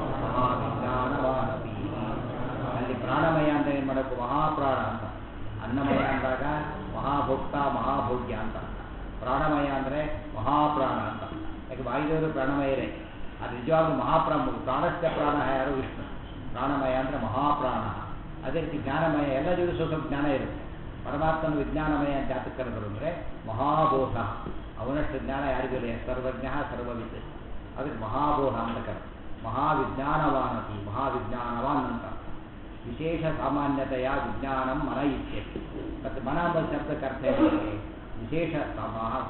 ಮಹಾವಿಜ್ಞಾನವಾನಪಿ ಅಲ್ಲಿ ಪ್ರಾಣಮಯ ಅಂತ ಏನು ಮಾಡಬೇಕು ಮಹಾಪ್ರಾಣ ಅಂತ ಅನ್ನಮಯ ಅಂದಾಗ ಮಹಾಭೋಕ್ತ ಮಹಾಭೋಗ್ಯ ಅಂತ ಪ್ರಾಣಮಯ ಅಂದರೆ ಮಹಾಪ್ರಾಣ ಅಂತ ಯಾಕೆ ವಾಯುದೇವರು ಪ್ರಾಣಮಯರೇ ಅದು ನಿಜವಾಗ್ಲೂ ಮಹಾಪ್ರಾಣ ಪ್ರಾಣಸ್ಥ ಪ್ರಾಣ ಯಾರು ವಿಷ್ಣು ಪ್ರಾಣಮಯ ಅಂದರೆ ಮಹಾಪ್ರಾಣ ಅದೇ ರೀತಿ ಜ್ಞಾನಮಯ ಎಲ್ಲ ದಿವಸ ಸ್ವಲ್ಪ ಜ್ಞಾನ ಇರುತ್ತೆ ಪರಮಾತ್ಮನ ವಿಜ್ಞಾನಮಯ ಅಂತ ಯಾತಕ್ಕೆ ಕರೆದರು ಅಂದರೆ ಮಹಾಬೋಧ ಅವನಷ್ಟು ಜ್ಞಾನ ಯಾರಿಗೂ ಇಲ್ಲ ಸರ್ವಜ್ಞ ಸರ್ವವಿದ್ ಅದಕ್ಕೆ ಮಹಾಬೋಧ ಅಂತ ಕರೆ ಮಹಾವಿಜ್ಞಾನವಾನತಿ ಮಹಾವಿಜ್ಞಾನವಾನ್ ಅಂತ ವಿಶೇಷ ಸಾಮಾನ್ಯತೆಯ ವಿಜ್ಞಾನಂ ಮನ ಇತ್ಯಕ್ಕೆ ಮತ್ತು ಮನ ಎಂಬ ಶಬ್ದಕ್ಕೆ ಅರ್ಥ ಏನಿದೆ ವಿಶೇಷ ಸ- ಮಹಾ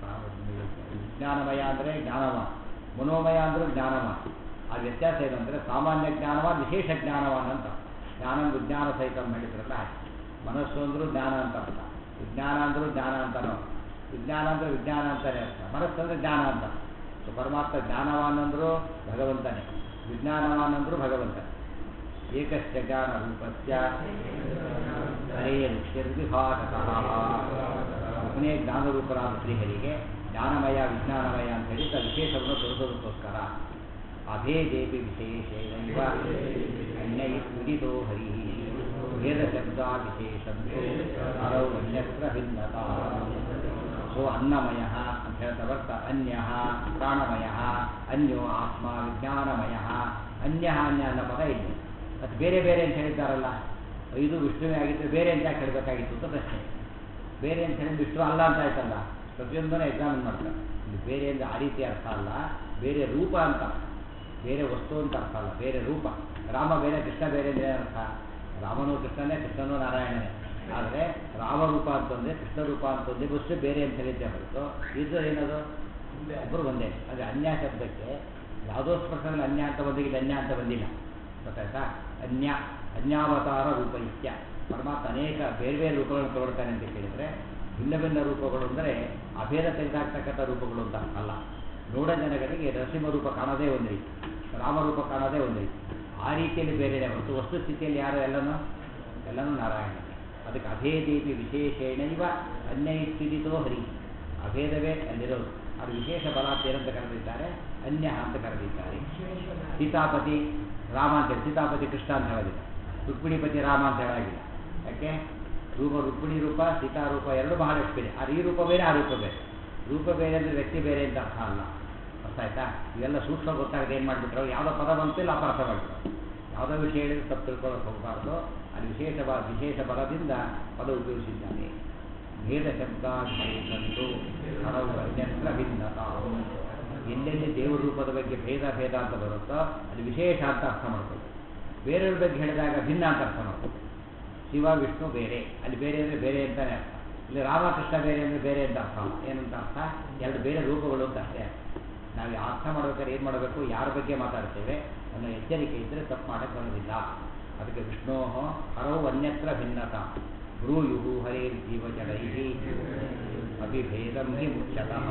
ವಿಜ್ಞಾನಮಯ ಅಂದರೆ ಜ್ಞಾನವಾನ್ ಮನೋಮಯ ಅಂದರೂ ಜ್ಞಾನವಾನ್ ಆ ವ್ಯತ್ಯಾಸ ಏನು ಅಂದರೆ ಸಾಮಾನ್ಯ ಜ್ಞಾನವಾನ್ ವಿಶೇಷ ಜ್ಞಾನವಾನ್ ಅಂತ ಜ್ಞಾನ ವಿಜ್ಞಾನ ಸಹಿತ ಹೇಳಿದ್ರಲ್ಲ ಹಾಗೆ ಮನಸ್ಸು ಅಂದರೂ ಜ್ಞಾನ ಅಂತ ಅರ್ಥ ವಿಜ್ಞಾನ ಅಂದರೂ ಜ್ಞಾನ ಅಂತನೋ ವಿಜ್ಞಾನ ಅಂದರೆ ವಿಜ್ಞಾನ ಅಂತಲೇ ಅರ್ಥ ಮನಸ್ಸು ಅಂದರೆ ಜ್ಞಾನ ಅಂತ ಸೊ ಪರಮಾತ್ಮ ಜ್ಞಾನವಾನ್ ಅಂದರೂ ಭಗವಂತನೇ ವಿಜ್ಞಾನವಾನ್ ಅಂದರೂ ಭಗವಂತನೇ ಏಕಶ್ಚ ಜ್ಞಾನ ರೂಪಸ್ಯ ಹರೇರುಷ್ಯರ್ವಿಭಾಗತಃ ಒಬ್ಬನೇ ಜ್ಞಾನರೂಪರಾದ ಶ್ರೀಹರಿಗೆ ಜ್ಞಾನಮಯ ವಿಜ್ಞಾನಮಯ ಅಂತ ಹೇಳಿ ತ ವಿಶೇಷವನ್ನು ತೋರಿಸೋದಕ್ಕೋಸ್ಕರ ಅಭೇದೇಪಿ ವಿಶೇಷೇನೈವ ಅನ್ಯೈ ಸ್ಮೃತಿತೋ ಹರಿ ಭೇದ ಶಬ್ದ ವಿಶೇಷಂತೋ ಹರೌ ಅನ್ಯತ್ರ ಭಿನ್ನತಾ ಸೊ ಅನ್ನಮಯ ಅಂತ ಹೇಳ್ತಾ ಬರ್ತಾ ಅನ್ಯ ಪ್ರಾಣಮಯ ಅನ್ಯೋ ಆತ್ಮ ವಿಜ್ಞಾನಮಯ ಅನ್ಯ ಅನ್ಯ ಅನ್ನೋ ಪದ ಇದೆ ಮತ್ತು ಬೇರೆ ಬೇರೆ ಅಂತ ಹೇಳಿದ್ದಾರಲ್ಲ ಇದು ವಿಷ್ಣುವೇ ಆಗಿತ್ತು ಬೇರೆ ಅಂತ ಯಾಕೆ ಹೇಳಬೇಕಾಗಿತ್ತು ಅಂತ ಪ್ರಶ್ನೆ ಬೇರೆ ಅಂತ ಹೇಳಿ ವಿಷ್ಣು ಅಲ್ಲ ಅಂತ ಆಯ್ತಲ್ಲ ಪ್ರತಿಯೊಂದನ್ನು ಎಕ್ಸಾಮಿನ್ ಮಾಡ್ತಾರೆ ಇದು ಬೇರೆ ಅಂದರೆ ಆ ರೀತಿ ಅರ್ಥ ಅಲ್ಲ ಬೇರೆ ರೂಪ ಅಂತ ಬೇರೆ ವಸ್ತು ಅಂತ ಅರ್ಥ ಅಲ್ಲ ಬೇರೆ ರೂಪ ರಾಮ ಬೇರೆ ಕೃಷ್ಣ ಬೇರೆ ಅಂದರೆ ಅರ್ಥ ರಾಮನು ಕೃಷ್ಣನೇ ಕೃಷ್ಣನು ನಾರಾಯಣನೇ ಆದರೆ ರಾಮರೂಪ ಅಂತಂದರೆ ಕೃಷ್ಣ ರೂಪ ಅಂತಂದರೆ ವಸ್ತು ಬೇರೆ ಅಂತ ಹೇಳಿದ್ದೆ ಹೊರತು ಇದು ಏನದು ಒಬ್ಬರು ಒಂದೇ ಅಂದರೆ ಅನ್ಯ ಶಬ್ದಕ್ಕೆ ಯಾವುದೋ ಸ್ಪರ್ಶದಲ್ಲಿ ಅನ್ಯ ಅಂತ ಬಂದಿಲ್ಲ ಅನ್ಯ ಅಂತ ಬಂದಿಲ್ಲ ಗೊತ್ತಾಯ್ತಾ ಅನ್ಯ ಅನ್ಯಾವತಾರ ರೂಪ ಇತ್ಯ ಪರಮಾತ್ಮ ಅನೇಕ ಬೇರೆ ಬೇರೆ ರೂಪಗಳನ್ನು ತಗೊಳ್ತಾನೆ ಅಂತ ಕೇಳಿದರೆ ಭಿನ್ನ ಭಿನ್ನ ರೂಪಗಳು ಅಂದರೆ ಅಭೇದ ತೆಗೆದಾಗ್ತಕ್ಕಂಥ ರೂಪಗಳು ಅಂತ ಅಲ್ಲ ನೋಡ ಜನಗಳಿಗೆ ನರಸಿಂಹ ರೂಪ ಕಾಣೋದೇ ಒಂದು ರೀತಿ ರಾಮರೂಪ ಕಾಣೋದೇ ಒಂದು ರೀತಿ ಆ ರೀತಿಯಲ್ಲಿ ಬೇರೆ ಇದೆ ಹೊರತು ವಸ್ತು ಸ್ಥಿತಿಯಲ್ಲಿ ಯಾರು ಎಲ್ಲನೂ ಎಲ್ಲನೂ ನಾರಾಯಣ ಅದಕ್ಕೆ ಅಭೇದೇಪಿ ವಿಶೇಷೇಣೈವ ಅನ್ಯೈಸ್ಥಿತೋ ಹರಿ ಅಭೇದವೇ ಅಲ್ಲಿರೋದು ಅದು ವಿಶೇಷ ಬಲಾತ್ ಏನಂತ ಕರೆದಿದ್ದಾರೆ ಅನ್ಯ ಅಂತ ಕರೆದಿದ್ದಾರೆ ಸೀತಾಪತಿ ರಾಮ ಅಂತ ಹೇಳಿ ಸೀತಾಪತಿ ಕೃಷ್ಣ ಅಂತ ಹೇಳೋದಿಲ್ಲ ರುಕ್ಮಿಣಿಪತಿ ರಾಮ ಅಂತ ಹೇಳಾಗಿಲ್ಲ ಯಾಕೆ ರೂಪ ರುಕ್ಮಿಣಿ ರೂಪ ಸೀತಾ ರೂಪ ಎರಡು ಮಹಾಲಕ್ಷ್ಮಿ ಬೇರೆ ಅದು ಈ ರೂಪ ಬೇರೆ ಆ ರೂಪ ಬೇರೆ ರೂಪ ಬೇರೆ ಅಂದರೆ ವ್ಯಕ್ತಿ ಬೇರೆ ಅಂತ ಅರ್ಥ ಅಲ್ಲ ಅರ್ಥ ಆಯ್ತಾ ಇವೆಲ್ಲ ಸೂಕ್ಷ್ಮ ಗೊತ್ತಾಗದೆ ಏನು ಮಾಡಿಬಿಟ್ರು ಯಾವುದೋ ಪದ ಬಂತಿಲ್ಲ ಅಪಾರ್ಥ ಮಾಡಿಬಿಟ್ರು ಯಾವುದೋ ವಿಷಯ ಹೇಳಿದ್ರೆ ತಪ್ಪು ತಿಳ್ಕೊಳ್ಳೋಕೆ ಹೋಗಬಾರ್ದು ಅದು ವಿಶೇಷ ಬ ವಿಶೇಷ ಬಲದಿಂದ ಪದ ಉಪಯೋಗಿಸಿದ್ದಾನೆ ಭೇದ ಶಬ್ದ ವಿಶೇಷಂತು ಹಲವು ಅನ್ಯತ್ರ ಭಿನ್ನತಾ ಎಲ್ಲೆಲ್ಲಿ ದೇವರ ರೂಪದ ಬಗ್ಗೆ ಭೇದ ಭೇದ ಅಂತ ಬರುತ್ತೋ ಅದು ವಿಶೇಷ ಅಂತ ಅರ್ಥ ಮಾಡ್ಕೊಳ್ಳಿ ಬೇರೆಯವ್ರ ಬಗ್ಗೆ ಹೇಳಿದಾಗ ಭಿನ್ನ ಅಂತ ಅರ್ಥ ಮಾಡ್ಕೊಳ್ಳಿ ಶಿವ ವಿಷ್ಣು ಬೇರೆ ಅಲ್ಲಿ ಬೇರೆ ಅಂದರೆ ಬೇರೆ ಅಂತಲೇ ಅರ್ಥ ಇಲ್ಲಿ ರಾಮಕೃಷ್ಣ ಬೇರೆ ಅಂದರೆ ಬೇರೆ ಅಂತ ಅರ್ಥ ಅಲ್ಲ ಏನಂತ ಅರ್ಥ ಎರಡು ಬೇರೆ ರೂಪಗಳು ಅಂತ ಅಷ್ಟೇ ನಾವು ಅರ್ಥ ಮಾಡ್ಬೇಕಾದ್ರೆ ಏನು ಮಾಡಬೇಕು ಯಾರ ಬಗ್ಗೆ ಮಾತಾಡ್ತೇವೆ ಅನ್ನೋ ಎಚ್ಚರಿಕೆ ಇದ್ದರೆ ತಪ್ಪು ಮಾಡಕ್ಕೆ ಬರೋದಿಲ್ಲ ಅದಕ್ಕೆ ವಿಷ್ಣೋ ಹರವು ಅನ್ಯತ್ರ ಭಿನ್ನತಾ ಬ್ರೂಯು ಹರೇರ್ ಜೀವಜಡೈ ಅಭಿಭೇದಂ ಹಿ ಮುಖ್ಯತಃ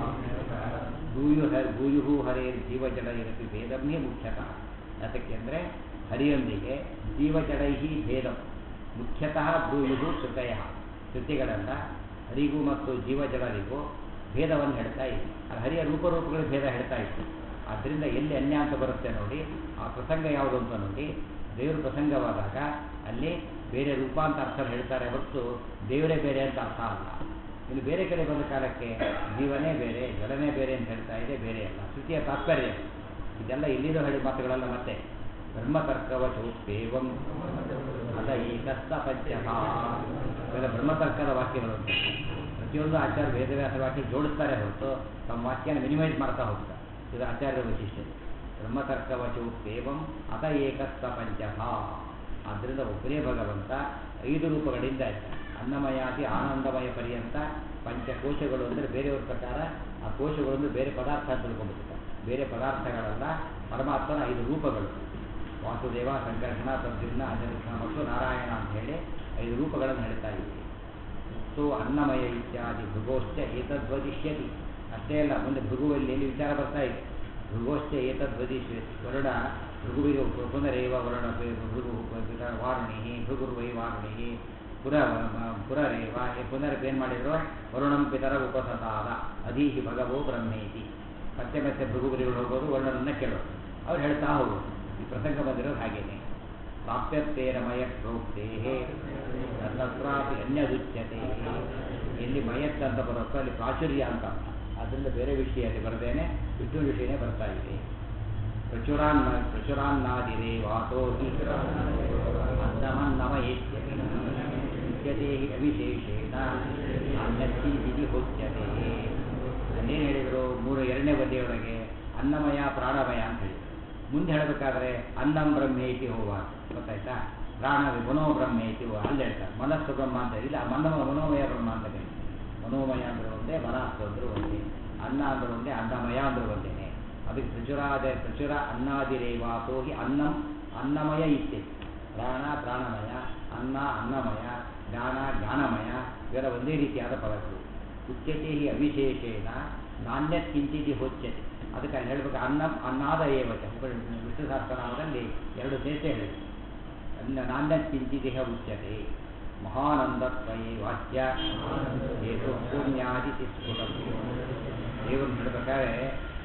ಭೂಯು ಹ ಭೂಯು ಹರೇರ್ ಜೀವಜಡೈರಪಿ ಭೇದಂ ಹಿ ಮುಖ್ಯತಃ ಅದಕ್ಕೆ ಅಂದರೆ ಹರಿಯೊಂದಿಗೆ ಜೀವಜಡೈ ಭೇದಂ ಮುಖ್ಯತಃ ಭೂಯು ಶ್ರುತಯ ಶ್ರುತಿಗಳೆಲ್ಲ ಹರಿಗೂ ಮತ್ತು ಜೀವಜಡರಿಗೂ ಭೇದವನ್ನು ಹೇಳ್ತಾ ಇದೆ ಅದು ಹರಿಯ ರೂಪರೂಪಗಳ ಭೇದ ಹೇಳ್ತಾ ಇತ್ತು ಆದ್ದರಿಂದ ಎಲ್ಲಿ ಅನ್ಯ ಅಂತ ಬರುತ್ತೆ ನೋಡಿ ಆ ಪ್ರಸಂಗ ಯಾವುದು ಅಂತ ನೋಡಿ ದೇವರು ಪ್ರಸಂಗವಾದಾಗ ಅಲ್ಲಿ ಬೇರೆ ರೂಪ ಅಂತ ಅರ್ಥ ಹೇಳ್ತಾರೆ ಹೊರತು ದೇವರೇ ಬೇರೆ ಅಂತ ಅರ್ಥ ಅಲ್ಲ ಇನ್ನು ಬೇರೆ ಕಡೆ ಬಂದ ಕಾಲಕ್ಕೆ ಜೀವನೇ ಬೇರೆ ಜಲನೇ ಬೇರೆ ಅಂತ ಹೇಳ್ತಾ ಇದೆ ಬೇರೆ ಅಲ್ಲ ಶ್ರುತಿಯ ತಾತ್ಪರ್ಯ ಇದೆಲ್ಲ ಇಲ್ಲಿರೋ ಹೇಳಿ ಮಾತುಗಳಲ್ಲ ಮತ್ತೆ ಬ್ರಹ್ಮತರ್ಕವಚೋಪೇವಂ ಅದ ಏಕಸ್ತ ಪಂಚಹ ಇವೆಲ್ಲ ಬ್ರಹ್ಮತರ್ಕದ ವಾಕ್ಯಗಳು ಅಂತ ಪ್ರತಿಯೊಂದು ಆಚಾರ್ಯ ವೇದವ್ಯಾಸ ವಾಕ್ಯ ಜೋಡಿಸ್ತಾರೆ ಹೊರತು ತಮ್ಮ ವಾಕ್ಯನ ಮಿನಿಮೈಸ್ ಮಾಡ್ತಾ ಹೋಗ್ತಾರೆ ಇದು ಆಚಾರ್ಯ ವೈಶಿಷ್ಟ್ಯ ಬ್ರಹ್ಮತರ್ಕವಚೋಪೇವಂ ಅತ ಏಕಸ್ತ ಪಂಚಹ ಆದ್ದರಿಂದ ಒಬ್ಬನೇ ಭಗವಂತ ಐದು ರೂಪಗಳಿಂದ ಇರ್ತಾರೆ ಅನ್ನಮಯಾದಿ ಆನಂದಮಯ ಪರ್ಯಂತ ಪಂಚಕೋಶಗಳು ಅಂದರೆ ಬೇರೆಯವ್ರ ಪ್ರಕಾರ ಆ ಕೋಶಗಳು ಬೇರೆ ಪದಾರ್ಥ ಅಂತ ತಿಳ್ಕೊಂಡ್ಬಿಡ್ತಾರೆ ಬೇರೆ ಪದಾರ್ಥಗಳಲ್ಲ ಪರಮಾತ್ಮನ ಐದು ರೂಪಗಳು ವಾಸುದೇವ ಸಂಕರ್ಷಣ ಪ್ರದ್ಯುಮ್ನ ಅಜಕೃಷ್ಣ ಮತ್ತು ನಾರಾಯಣ ಅಂತ ಹೇಳಿ ಐದು ರೂಪಗಳನ್ನು ಹೇಳ್ತಾ ಇದ್ದೀವಿ ಸೊ ಅನ್ನಮಯ ಇತ್ಯಾದಿ ಭೃಗೋಶ್ಚ ಏತದ್ವದಿಷ್ಯತಿ ಅಷ್ಟೇ ಅಲ್ಲ ಮುಂದೆ ಭೃಗುವಲ್ಲಿ ಎಲ್ಲಿ ವಿಚಾರ ಬರ್ತಾ ಇದೆ ಭೃಗೋಶ್ಚ ಏತದ್ವದಿಷ್ಯತಿ ವರುಣ ಭೃಗುವಿಗೆ ಪುನರೇವ ವರುಣ ಭೃಗು ವಾರುಣಿ ಭೃಗುರ್ವೈ ವಾರುಣಿ ಪುರ ಪುರರೇವ ಪುನರ್ ಏನು ಮಾಡಿದ್ರು ವರುಣಂ ಪಿತರ ಉಪಸತಾದ ಅಧೀಹಿ ಭಗವೋ ಬ್ರಹ್ಮೇತಿ ಮತ್ತೆ ಮತ್ತೆ ಭೃಗುಗುರಿಗಳು ಹೋಗೋದು ವರ್ಣನನ್ನ ಕೇಳೋದು ಅವ್ರು ಹೇಳ್ತಾ ಹೋಗೋದು ಈ ಪ್ರಸಂಗ ಬಂದಿರೋದು ಹಾಗೇನೆ ಪ್ರಾಪ್ಯತ್ತೇರಮಯ ಪ್ರೋಕ್ತೇ ತತ್ರಾಪಿ ಅನ್ಯದುಚ್ಯತೆ ಎಲ್ಲಿ ಮಯತ್ ಅಂತ ಬರುತ್ತೋ ಅಲ್ಲಿ ಪ್ರಾಚುರ್ಯ ಅಂತ ಅದರಿಂದ ಬೇರೆ ವಿಷಯದಲ್ಲಿ ಬರದೇನೆ ವಿಷ್ಣು ವಿಷಯನೇ ಬರ್ತಾ ಇದೆ ಪ್ರಚುರಾನ್ನ ಪ್ರಚುರಾನ್ನಾದಿರೇ ವಾತೋ ಅನ್ನಮನ್ನಮಯೇತ್ಯತೆ ಅವಿಶೇಷೇಣ ಅನ್ನತ್ತಿ ಹೋಚ್ಯತೆ ಅಲ್ಲೇನು ಹೇಳಿದರು ಮೂರು ಎರಡನೇ ಬದಿಯೊಳಗೆ ಅನ್ನಮಯ ಪ್ರಾಣಮಯ ಅಂತ ಹೇಳಿ ಮುಂದೆ ಹೇಳಬೇಕಾದ್ರೆ ಅನ್ನಂ ಬ್ರಹ್ಮೇತಿ ಹೋವ ಗೊತ್ತಾಯ್ತಾ ಪ್ರಾಣ ಮನೋ ಬ್ರಹ್ಮೇತಿ ಹೋವ ಅಲ್ಲಿ ಹೇಳ್ತಾರೆ ಮನಸ್ಸು ಬ್ರಹ್ಮ ಅಂತ ಇಲ್ಲ ಮನೋ ಮನೋಮಯ ಬ್ರಹ್ಮ ಅಂತ ಹೇಳಿ ಮನೋಮಯ ಅಂದ್ರೆ ಒಂದೇ ಮನಸ್ಸು ಅಂದ್ರೆ ಒಂದೇ ಅನ್ನ ಅಂದ್ರೆ ಒಂದೇ ಅನ್ನಮಯ ಅಂದ್ರೆ ಒಂದೇನೆ ಅದಕ್ಕೆ ಪ್ರಚುರಾದ ಪ್ರಚುರ ಅನ್ನದಿರೇವಾತೋ ಹಿ ಅನ್ನಂ ಅನ್ನಮಯ ಇತ್ತೆ ಪ್ರಾಣ ಪ್ರಾಣಮಯ ಅನ್ನ ಅನ್ನಮಯ ಜ್ಞಾನ ಜ್ಞಾನಮಯ ಇವೆಲ್ಲ ಒಂದೇ ರೀತಿಯಾದ ಪದಗಳು ಉಚ್ಯತೆ ಹಿ ಅವಿಶೇಷೇಣ ನಾಣ್ಯ ಕಿಂಚಿತಿ ಹೋಚ್ಯತೆ ಅದಕ್ಕೆ ಅಲ್ಲಿ ಹೇಳ್ಬೇಕು ಅನ್ನ ಅನ್ನಾದ ಏವಚ ವಿಷ್ಣು ಸಹಸ್ರನಾಮದಲ್ಲಿ ಎರಡು ಸೇರಿಸಿ ಹೇಳಿದೆ ಅನ್ನ ನಾಣ್ಯ ಕಿಂಚಿತಿಹ ಉಚ್ಯತೆ ಮಹಾನಂದತ್ವಯಿ ವಾಕ್ಯ ಏತು ಪುಣ್ಯಾದಿ ಸ್ಫುಟ ದೇವರು ಹೇಳ್ಬೇಕಾದ್ರೆ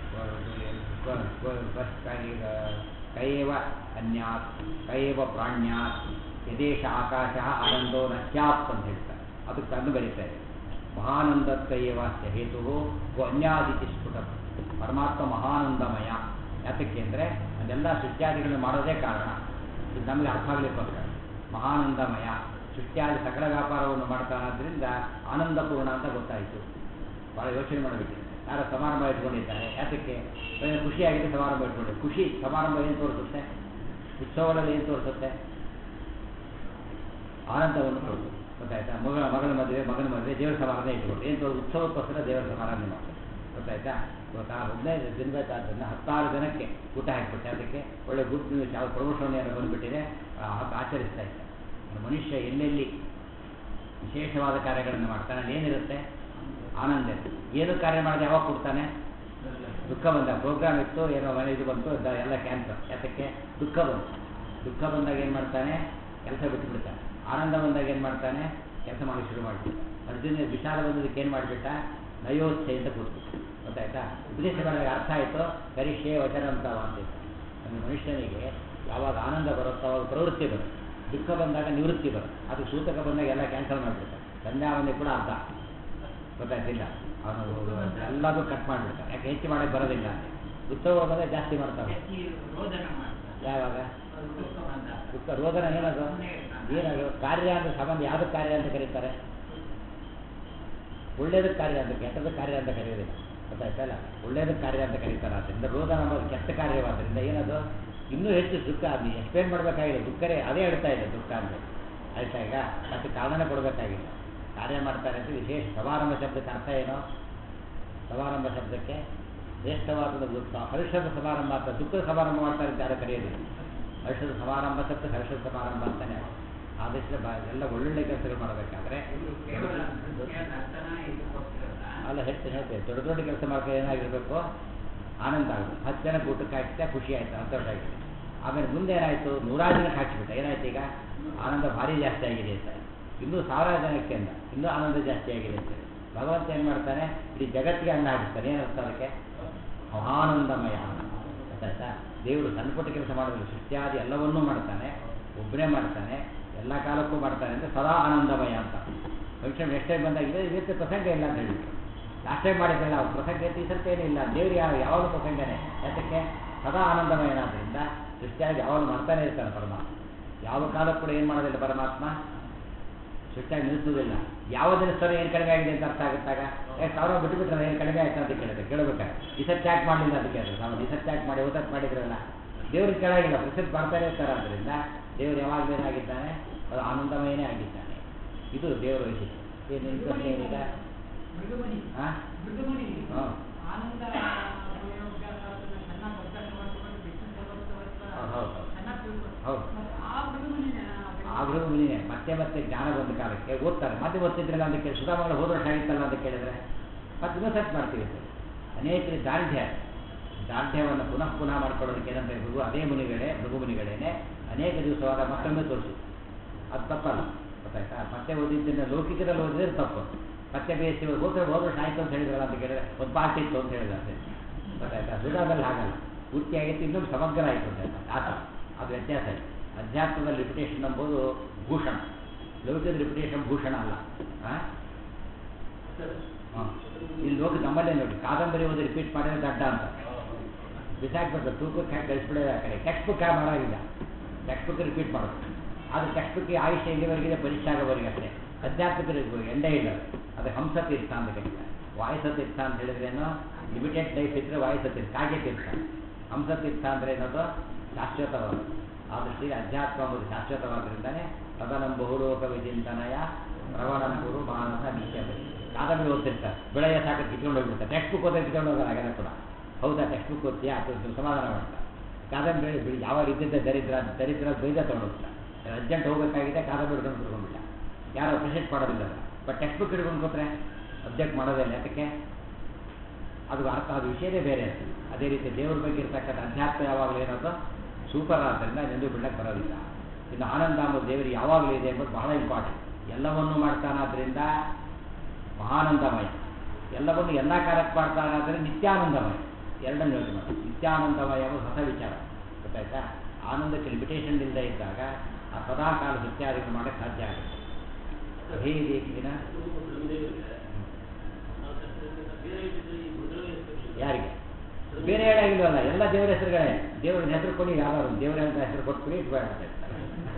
ಕೈವ ಅನ್ಯಾತ್ ಕೈವ ಪ್ರಾಣ್ಯಾತ್ ಯದೇಶ ಆಕಾಶ ಆನಂದೋ ನ ಸ್ಯಾತ್ ಅಂತ ಹೇಳ್ತಾರೆ ಅದಕ್ಕೆ ತಂದು ಬರೀತಾರೆ ಮಹಾನಂದತ್ವಯವಾಸ್ಯ ಹೇತು ಅನ್ಯಾದಿತಿ ಸ್ಫುಟ ಪರಮಾತ್ಮ ಮಹಾನಂದಮಯ ಯಾತಕ್ಕೆ ಅಂದರೆ ಅದೆಲ್ಲ ಸೃಷ್ಟ್ಯಾದಿಗಳನ್ನು ಮಾಡೋದೇ ಕಾರಣ ಇದು ನಮಗೆ ಅರ್ಥ ಆಗಲಿಕ್ಕೋಸ್ಕರ ಮಹಾನಂದಮಯ ಸೃಷ್ಟ್ಯಾದಿ ಸಕಲ ವ್ಯಾಪಾರವನ್ನು ಮಾಡ್ತಾನಾದ್ರಿಂದ ಆನಂದಪೂರ್ಣ ಅಂತ ಗೊತ್ತಾಯಿತು ಭಾಳ ಯೋಚನೆ ಮಾಡಬೇಕಿದೆ ಯಾರೋ ಸಮಾರಂಭ ಇಟ್ಕೊಂಡಿದ್ದಾರೆ ಯಾತಕ್ಕೆ ಬರೀ ಖುಷಿಯಾಗಿದೆ ಸಮಾರಂಭ ಇಟ್ಕೊಂಡು ಖುಷಿ ಸಮಾರಂಭ ಏನು ತೋರಿಸುತ್ತೆ ಉತ್ಸವಗಳಲ್ಲಿ ಏನು ತೋರಿಸುತ್ತೆ ಆನಂದವನ್ನು ತೋರಿಸುತ್ತೆ ಗೊತ್ತಾಯ್ತಾ ಮಗಳ ಮಗಳ ಮದುವೆ ಮಗನ ಮದುವೆ ದೇವರ ಸಮಾರಂಭ ಇಟ್ಕೊಂಡು ಏನು ತೋರಿಸ್ ಉತ್ಸವಕ್ಕೋಸ್ಕರ ದೇವರ ಸಮಾರಂಭ ಮಾಡ್ತಾರೆ ಗೊತ್ತಾಯ್ತಾ ಇವತ್ತು ಆ ಹದಿನೈದು ದಿನಬೇಕಾದ್ರಿಂದ ಹತ್ತಾರು ಜನಕ್ಕೆ ಊಟ ಹಾಕಿಬಿಟ್ಟೆ ಅದಕ್ಕೆ ಒಳ್ಳೆ ಗುಡ್ ನ್ಯೂಸ್ ಯಾವ ಪ್ರಮೋಷನ್ ಏನೋ ಬಂದುಬಿಟ್ಟಿದೆ ಆಚರಿಸ್ತಾ ಇದ್ದಾರೆ ಮನುಷ್ಯ ಎಲ್ಲೆಲ್ಲಿ ವಿಶೇಷವಾದ ಕಾರ್ಯಗಳನ್ನು ಮಾಡ್ತಾನೆ ಅಲ್ಲಿ ಏನಿರುತ್ತೆ ಆನಂದ ಇರುತ್ತೆ. ಏನು ಕಾರ್ಯ ಮಾಡಿದ್ರೆ ಯಾವಾಗ ಕೊಡ್ತಾನೆ ದುಃಖ ಬಂದ ಪ್ರೋಗ್ರಾಮ್ ಇತ್ತು ಏನೋ ಮನೆ ಇದು ಬಂತು ಅದ ಎಲ್ಲ ಕ್ಯಾನ್ಸರ್ ಯಾತಕ್ಕೆ ದುಃಖ ಬಂತು ದುಃಖ ಬಂದಾಗ ಏನು ಮಾಡ್ತಾನೆ ಕೆಲಸ ಬಿಟ್ಟುಬಿಡ್ತಾನೆ ಆನಂದ ಬಂದಾಗ ಏನು ಮಾಡ್ತಾನೆ ಕೆಲಸ ಮಾಡಿ ಶುರು ಮಾಡಿಬಿಡ್ತಾನೆ ಅರ್ಜುನ ವಿಚಾರ ಬಂದದಕ್ಕೆ ಏನು ಮಾಡಿಬಿಟ್ಟ ನಯೋಚ್ಛೆ ಅಂತ ಕೂತ್ಬಿಟ್ಟು ಗೊತ್ತಾಯ್ತಾ ಉಪದೇಶ ಮಾಡಿದಾಗ ಅರ್ಥ ಆಯಿತು ಕರಿಷ್ಯೆ ವಚನ ಅಂತ ಅಂತಿತ್ತು ನಮ್ಮ ಮನುಷ್ಯನಿಗೆ ಯಾವಾಗ ಆನಂದ ಬರುತ್ತೋ ಅವಾಗ ಪ್ರವೃತ್ತಿ ಬರುತ್ತೆ ದುಃಖ ಬಂದಾಗ ನಿವೃತ್ತಿ ಬರುತ್ತೆ ಅದು ಸೂತಕ ಬಂದಾಗ ಎಲ್ಲ ಕ್ಯಾನ್ಸಲ್ ಮಾಡಿಬಿಡ್ತಾರೆ ಸಂಧ್ಯಾವನೆ ಕೂಡ ಅರ್ಧ ಗೊತ್ತಾಯ್ತಿಲ್ಲ ಅವನು ಎಲ್ಲದೂ ಕಟ್ ಮಾಡಿಬಿಡ್ತಾರೆ ಯಾಕೆ ಹೆಚ್ಚು ಮಾಡಕ್ಕೆ ಬರೋದಿಲ್ಲ ಉತ್ಸವ ಬಂದರೆ ಜಾಸ್ತಿ ಮಾಡ್ತಾರೆ ಹೆಚ್ಚಿ ರೋದನ ಮಾಡ್ತಾರೆ ಯಾವಾಗ ಅದು ದುಃಖ ಬಂದಾಗ. ದುಃಖ ರೋದನ ಏನದು ಏನದು ಕಾರ್ಯ ಅಂತ ಸಂಬಂಧ ಯಾವ್ದು ಕಾರ್ಯ ಅಂತ ಕರೀತಾರೆ ಒಳ್ಳೇದಕ್ಕೆ ಕಾರ್ಯ ಅಂತ ಕೆಟ್ಟದಕ್ಕೆ ಕಾರ್ಯ ಅಂತ ಕರೆಯೋದಿಲ್ಲ ಗೊತ್ತಾಯ್ತಲ್ಲ ಒಳ್ಳೇದಕ್ಕೆ ಕಾರ್ಯ ಅಂತ ಕರೀತಾರೆ ಆದ್ದರಿಂದ ರೋದನ ಅನ್ನೋದು ಕೆಟ್ಟ ಕಾರ್ಯವಾದ್ದರಿಂದ ಏನದು ಇನ್ನೂ ಹೆಚ್ಚು ದುಃಖ ಅದು ಎಕ್ಸ್ಪ್ಲೇನ್ ಮಾಡಬೇಕಾಗಿಲ್ಲ ದುಃಖರೇ ಅದೇ ಹೇಳ್ತಾ ಇದೆ ದುಃಖ ಅಂತ ಆಯ್ತಾ ಈಗ ಮತ್ತೆ ಕಾರಣನೇ ಕೊಡಬೇಕಾಗಿಲ್ಲ ಕಾರ್ಯ ಮಾಡ್ತಾರೆ ಅಂತ ವಿಶೇಷ ಸಮಾರಂಭ ಶಬ್ದಕ್ಕೆ ಅರ್ಥ ಏನು ಸಮಾರಂಭ ಶಬ್ದಕ್ಕೆ ಶ್ರೇಷ್ಠವಾದ ದುಃಖ ಹರ್ಷದ ಸಮಾರಂಭ ಅಂತ ದುಃಖದ ಸಮಾರಂಭ ಮಾಡ್ತಾರೆ ಅಂತ ಯಾರು ಕರೆಯೋದಿಲ್ಲ ಹರ್ಷದ ಸಮಾರಂಭ ಶಬ್ದ ಹರ್ಷದ ಸಮಾರಂಭ ಅಂತಾನೆ ಆದಷ್ಟು ಬ ಎಲ್ಲ ಒಳ್ಳೊಳ್ಳೆ ಕೆಲಸಗಳು ಮಾಡಬೇಕಾದ್ರೆ ಇದು ಕೇವಲ ದುಃಖದ ಅರ್ಥನ ಇದು ಕೊಟ್ಟಿರೋದ ಅಲ್ಲ ಹೆಚ್ಚು ಹೇಳ್ತೇವೆ ದೊಡ್ಡ ದೊಡ್ಡ ಕೆಲಸ ಮಾಡ್ಕೊಂಡು ಏನಾಗಿರಬೇಕು ಆನಂದ ಆಗುತ್ತೆ ಹತ್ತು ಜನಕ್ಕೆ ಊಟಕ್ಕೆ ಹಾಕಿದ್ದೆ ಖುಷಿ ಆಯಿತು ಅಂತೊಡ್ಡಾಗಿದೆ ಆಮೇಲೆ ಮುಂದೆ ಏನಾಯಿತು ನೂರಾರು ಜನಕ್ಕೆ ಹಾಕಿಬಿಟ್ಟ ಏನಾಯ್ತು ಈಗ ಆನಂದ ಭಾರಿ ಜಾಸ್ತಿ ಆಗಿದೆ ಅಂತ ಇನ್ನೂ ಸಾವಿರಾರು ಜನಕ್ಕೆ ಅಂದ ಇನ್ನೂ ಆನಂದ ಜಾಸ್ತಿ ಆಗಿದೆ ಅಂತ ಭಗವಂತ ಏನು ಮಾಡ್ತಾನೆ ಇಡೀ ಜಗತ್ತಿಗೆ ಅನ್ನ ಹಾಕಿಸ್ತಾನೆ ಏನರ್ಥ ಅದಕ್ಕೆ ಮಹಾನಂದಮಯ ಗೊತ್ತಾಯ್ತಾ ದೇವರು ಸಣ್ಣ ಪುಟ್ಟ ಕೆಲಸ ಮಾಡೋದಿಲ್ಲ ಸೃಷ್ಟಿಯಾದಿ ಎಲ್ಲವನ್ನೂ ಮಾಡ್ತಾನೆ ಒಬ್ಬನೇ ಮಾಡ್ತಾನೆ ಎಲ್ಲ ಕಾಲಕ್ಕೂ ಮಾಡ್ತಾನೆ ಅಂದರೆ ಸದಾ ಆನಂದಮಯ ಅಂತ ಫಂಕ್ಷನ್ ಎಷ್ಟೇ ಬಂದಾಗಿದೆ ಇದಕ್ಕೆ ಪ್ರಸಂಗ ಇಲ್ಲ ಅಂತ ಹೇಳಿದ್ರು ಲಾಸ್ಟ್ ಟೈಮ್ ಮಾಡಿದ್ರಲ್ಲ ಅವ್ರ ಪ್ರಸಂಗ ಐತಿ ಈ ಸರ್ತಿ ಏನಿಲ್ಲ ದೇವ್ರು ಯಾವ ಯಾವಾಗ ಪ್ರಸಂಗನೇ ಯಾತಕ್ಕೆ ಸದಾ ಆನಂದಮಯನಾದ್ರಿಂದ ಸೃಷ್ಟಿಯಾಗಿ ಯಾವಾಗ ಮಾಡ್ತಾನೆ ಇರ್ತಾನೆ ಪರಮಾತ್ಮ ಯಾವ ಕಾಲಕ್ಕೂ ಕೂಡ ಏನು ಮಾಡೋದಿಲ್ಲ ಪರಮಾತ್ಮ ಸೃಷ್ಟಿಯಾಗಿ ನಿಲ್ಲಿಸೋದಿಲ್ಲ ಯಾವ ನಿಲ್ಲಿಸ್ತಾರೋ ಏನು ಕಡಿಮೆ ಆಗಿದೆ ಅಂತ ಅರ್ಥ ಆಗುತ್ತಾಗ ಏ ಸಾವಿರ ಬಿಟ್ಟುಬಿಟ್ರೆ ಏನು ಕಡಿಮೆ ಆಯ್ತು ಅಂತ ಕೇಳಿದ್ರೆ ಕೇಳಬೇಕಾದ್ರೆ ಈ ಸರ್ತಿ ಯಾಕೆ ಮಾಡಲಿಲ್ಲ ಅಂತ ಕೇಳಿದ್ರೆ ನಾವು ಈ ಸರ್ತಿ ಯಾಕೆ ಮಾಡಿ ಓದಕ್ಕೆ ಮಾಡಿದ್ರಲ್ಲ ದೇವ್ರಿಗೆ ಕೆಳಗಿಲ್ಲ ಪ್ರಸಿದ್ಧ ಮಾಡ್ತಾನೆ ಇರ್ತಾರೆ ಆದ್ದರಿಂದ ದೇವರು ಯಾವಾಗಲೂ ಏನಾಗಿದ್ದಾನೆ ಅದು ಆನಂದಮಯನೇ ಆಗಿದ್ದಾನೆ ಇದು ದೇವರ ವೈಶಿಷ್ಟ್ಯ ಏನು ನಿಮ್ಮ ಪ್ರಶ್ನೆ ಏನಿಲ್ಲ ಮೃದುಮಣಿ ಹಾಂ ಮೃದುಮಣಿ ಹಾಂ ಆನಂದ ಪ್ರಯೋಗಾಸನ ಚೆನ್ನಾಗಿ ಅಭ್ಯಾಸ ಮಾಡ್ಕೊಂಡು ಬಿಟ್ಟು ಹೌದು, ಹೌದು. ಚೆನ್ನಾಗಿ ತಿಳ್ಕೊಂಡು ಹೌದು. ಮತ್ತೆ ಆ ಮೃದುಮಣಿನ ಆದರೂ ಮುನಿನೇ ಮತ್ತೆ ಮತ್ತೆ ಜ್ಞಾನ ಬಂದ ಕಾಲಕ್ಕೆ ಓದ್ತಾರೆ ಮತ್ತೆ ಓದ್ತಿದ್ರಲ್ಲ ಅಂತ ಕೇಳಿ ಸುಧಾಮಂಗಳ ಹೋದ ವರ್ಷ ಆಗಿತ್ತಲ್ಲ ಅಂತ ಕೇಳಿದ್ರೆ ಮತ್ತೆ ಇನ್ನೂ ಸರ್ಚ್ ಮಾಡ್ತೀವಿ ಅಂತ. ಅನೇಕ ದಾರ್ಢ್ಯ ದಾರ್ಢ್ಯವನ್ನು ಪುನಃ ಪುನಃ ಮಾಡ್ಕೊಳ್ಳೋದಕ್ಕೆ ಏನಂತ ಮೃಗು ಅದೇ ಮುನಿಗಳೇ ಮೃಗು ಮುನಿಗಳೇನೆ ಅನೇಕ ದಿವಸವಾದ ಮತ್ತೊಮ್ಮೆ ತೋರಿಸಿ ಅದು ತಪ್ಪಲ್ಲ ಗೊತ್ತಾಯ್ತಾ ಮತ್ತೆ ಓದಿದ್ದನ್ನು ಲೌಕಿಕದಲ್ಲಿ ಓದಿದ್ರೆ ತಪ್ಪು ಮತ್ತೆ ಬೇಸಿ ಹೋದ್ರೆ ಹೋದ ವರ್ಷ ಆಯ್ತು ಅಂತ ಹೇಳಿದ್ರಲ್ಲ ಅಂತ ಕೇಳಿದ್ರೆ ಒಂದು ಪಾಠ ಇತ್ತು ಅಂತ ಹೇಳಿದ್ರೆ ಅಷ್ಟೇ ಗೊತ್ತಾಯ್ತಾ ಸುಧಾದಲ್ಲಿ ಹಾಗಲ್ಲ ಪೂರ್ತಿ ಆಗಿತ್ತು ಇನ್ನೊಂದು ಸಮಗ್ರ ಆಯಿತು ಅಂತ ಹೇಳ್ತಾರೆ. ಆ ಥರ ಅದು ವ್ಯತ್ಯಾಸ ಇದೆ ಅಧ್ಯಾತ್ಮದ ರಿಪಿಟೇಷನ್ ಎಂಬುದು ಭೂಷಣ ಲೌಕಿಕ ರಿಪಿಟೇಷನ್ ಭೂಷಣ ಅಲ್ಲ ಆ? ಹಾಂ ಇಲ್ಲಿ ಲೋಕ ನಮ್ಮಲ್ಲೇ ನೋಡಿ ಕಾದಂಬರಿ ಓದಿ ರಿಪೀಟ್ ಮಾಡಿದ್ರೆ ದಡ್ಡ ಅಂತ ಬಿಸಾಕ್ಬೇಕು ತೂಕಕ್ಕೆ ಹಾಕಿ ಕಳಿಸ್ಬಿಡೋದು ಆ ಕಡೆ ಟೆಕ್ಸ್ಟ್ ಬುಕ್ ಹಾಗೆ ಮಾಡೋದಿಲ್ಲ ಟೆಕ್ಸ್ಟ್ ಬುಕ್ ರಿಪೀಟ್ ಮಾಡೋದು ಆದರೆ ಟೆಕ್ಸ್ಟ್ ಬುಕ್ ಆಯುಷ್ಯ ಎಲ್ಲಿವರೆಗಿದೆ ಪರೀಕ್ಷೆ ಆಗೋವರೆಗೆ ಅಷ್ಟೇ ಅಧ್ಯಾತ್ಮಕ ಎಂಡೇ ಇಲ್ಲ ಅದು ಹಂಸ ತೀರ್ಥ ಅಂತ ಕರೀತಾರೆ ವಾಯುಸ ತೀರ್ಥ ಅಂತ ಹೇಳಿದ್ರೇನು ಲಿಮಿಟೆಡ್ ಲೈಫ್ ಇದ್ದರೆ ವಾಯುಸ ತೀರ್ಥ ಕಾಗೆ ತೀರ್ಥ ಹಂಸ ತೀರ್ಥ ಅಂದರೆ ಏನದು ಶಾಶ್ವತವಾದ ಆ ದೃಷ್ಟಿಗೆ ಅಧ್ಯಾತ್ಮ ಎಂಬುದು ಶಾಶ್ವತವಾದ್ರಿಂದಲೇ ತದನಂ ಬಹುಲೋಕ ವಿಚಿಂತನಯ ಪ್ರವಣಂ ಗುರು ಮಾನಸ ನಿತ್ಯತೆ ಕಾದಂಬರಿ ಓದ್ತಿರ್ತಾರೆ ಬೆಳೆಯ ಸಾಕು ಕಿತ್ಕೊಂಡು ಹೋಗ್ಬಿಡ್ತಾರೆ ಟೆಕ್ಸ್ಟ್ ಬುಕ್ ಓದಿದ್ರೆ ಕಿತ್ಕೊಂಡು ಹೋಗೋದು ಹಾಗೆಲ್ಲ ಕೂಡ ಹೌದಾ ಟೆಕ್ಸ್ಟ್ ಬುಕ್ ಓದ್ತೀಯಾ ಅದು ಸಮಾಧಾನ ಮಾಡ್ತಾರೆ ಕಾದಂಬರಿ ಬಿಡಿ ಯಾವಾಗ ಇದ್ದಿದ್ದ ದರಿದ್ರ ದರಿದ್ರ ಬೈದ ತೊಗೊಂಡೋಗ್ತಾರೆ ಅರ್ಜೆಂಟ್ ಹೋಗಬೇಕಾಗಿದೆ ಕಾದಂಬರಿ ಹಿಡ್ಕೊಂಡು ಕುತ್ಕೊಂಡ್ಬಿಟ್ಟ ಯಾರೋ ಅಪ್ರಿಷಿಯೇಟ್ ಮಾಡೋದಿಲ್ಲ ಬಟ್ ಟೆಕ್ಸ್ಟ್ ಬುಕ್ ಹಿಡ್ಕೊಂಡು ಕೂತ್ರೆ ಅಬ್ಜೆಕ್ಟ್ ಮಾಡೋದಿಲ್ಲ ಯಾತಕ್ಕೆ ಅದು ಅರ್ಥ ಅದು ವಿಷಯನೇ ಬೇರೆ ಇರ್ತದೆ ಅದೇ ರೀತಿ ದೇವ್ರ ಬಗ್ಗೆ ಇರ್ತಕ್ಕಂಥ ಅಧ್ಯಾತ್ಮ ಯಾವಾಗಲೂ ಏನದು ಸೂಪರ್ ಆದ್ದರಿಂದ ನೆಂದು ಬಿಡಕ್ಕೆ ಬರೋದಿಲ್ಲ ಇನ್ನು ಆನಂದ ಅನ್ನೋದು ದೇವರಿಗೆ ಯಾವಾಗಲೂ ಇದೆ ಎಂಬುದು ಬಹಳ ಇಂಪಾರ್ಟೆಂಟ್ ಎಲ್ಲವನ್ನೂ ಮಾಡ್ತಾನಾದ್ರಿಂದ ಮಹಾನಂದಮಯ ಎಲ್ಲವನ್ನು ಎಲ್ಲ ಕಾಲಕ್ಕೆ ಮಾಡ್ತಾನಾದ್ರೆ ನಿತ್ಯಾನಂದಮಯ ಎರಡನ್ನು ಯೋಚನೆ ಮಾಡಿ ನಿತ್ಯಾನಂದಮಯ ಎಂಬುದು ಹೊಸ ವಿಚಾರ ಗೊತ್ತಾಯ್ತಾ ಆನಂದಕ್ಕೆ ಲಿಮಿಟೇಷನ್ ಇಲ್ಲದೆ ಇದ್ದಾಗ ಆ ಸದಾ ಕಾಲ ನಿತ್ಯಾದಿಗಳು ಮಾಡೋಕ್ಕೆ ಸಾಧ್ಯ ಆಗುತ್ತೆ ಅದೇ ರೀತಿಯ ಯಾರಿಗೆ ಬೇರೆ ಹೇಳಾಗಿಲ್ವಲ್ಲ ಎಲ್ಲ ದೇವರ ಹೆಸರುಗಳೇ ದೇವರ ಹೆಸರು ಕೊಡಿ ಯಾರು ದೇವರ ಅಂತ ಹೆಸರು ಕೊಟ್ಬಿಡಿ ಬೇಡ ಅಂತ ಹೇಳ್ತಾರೆ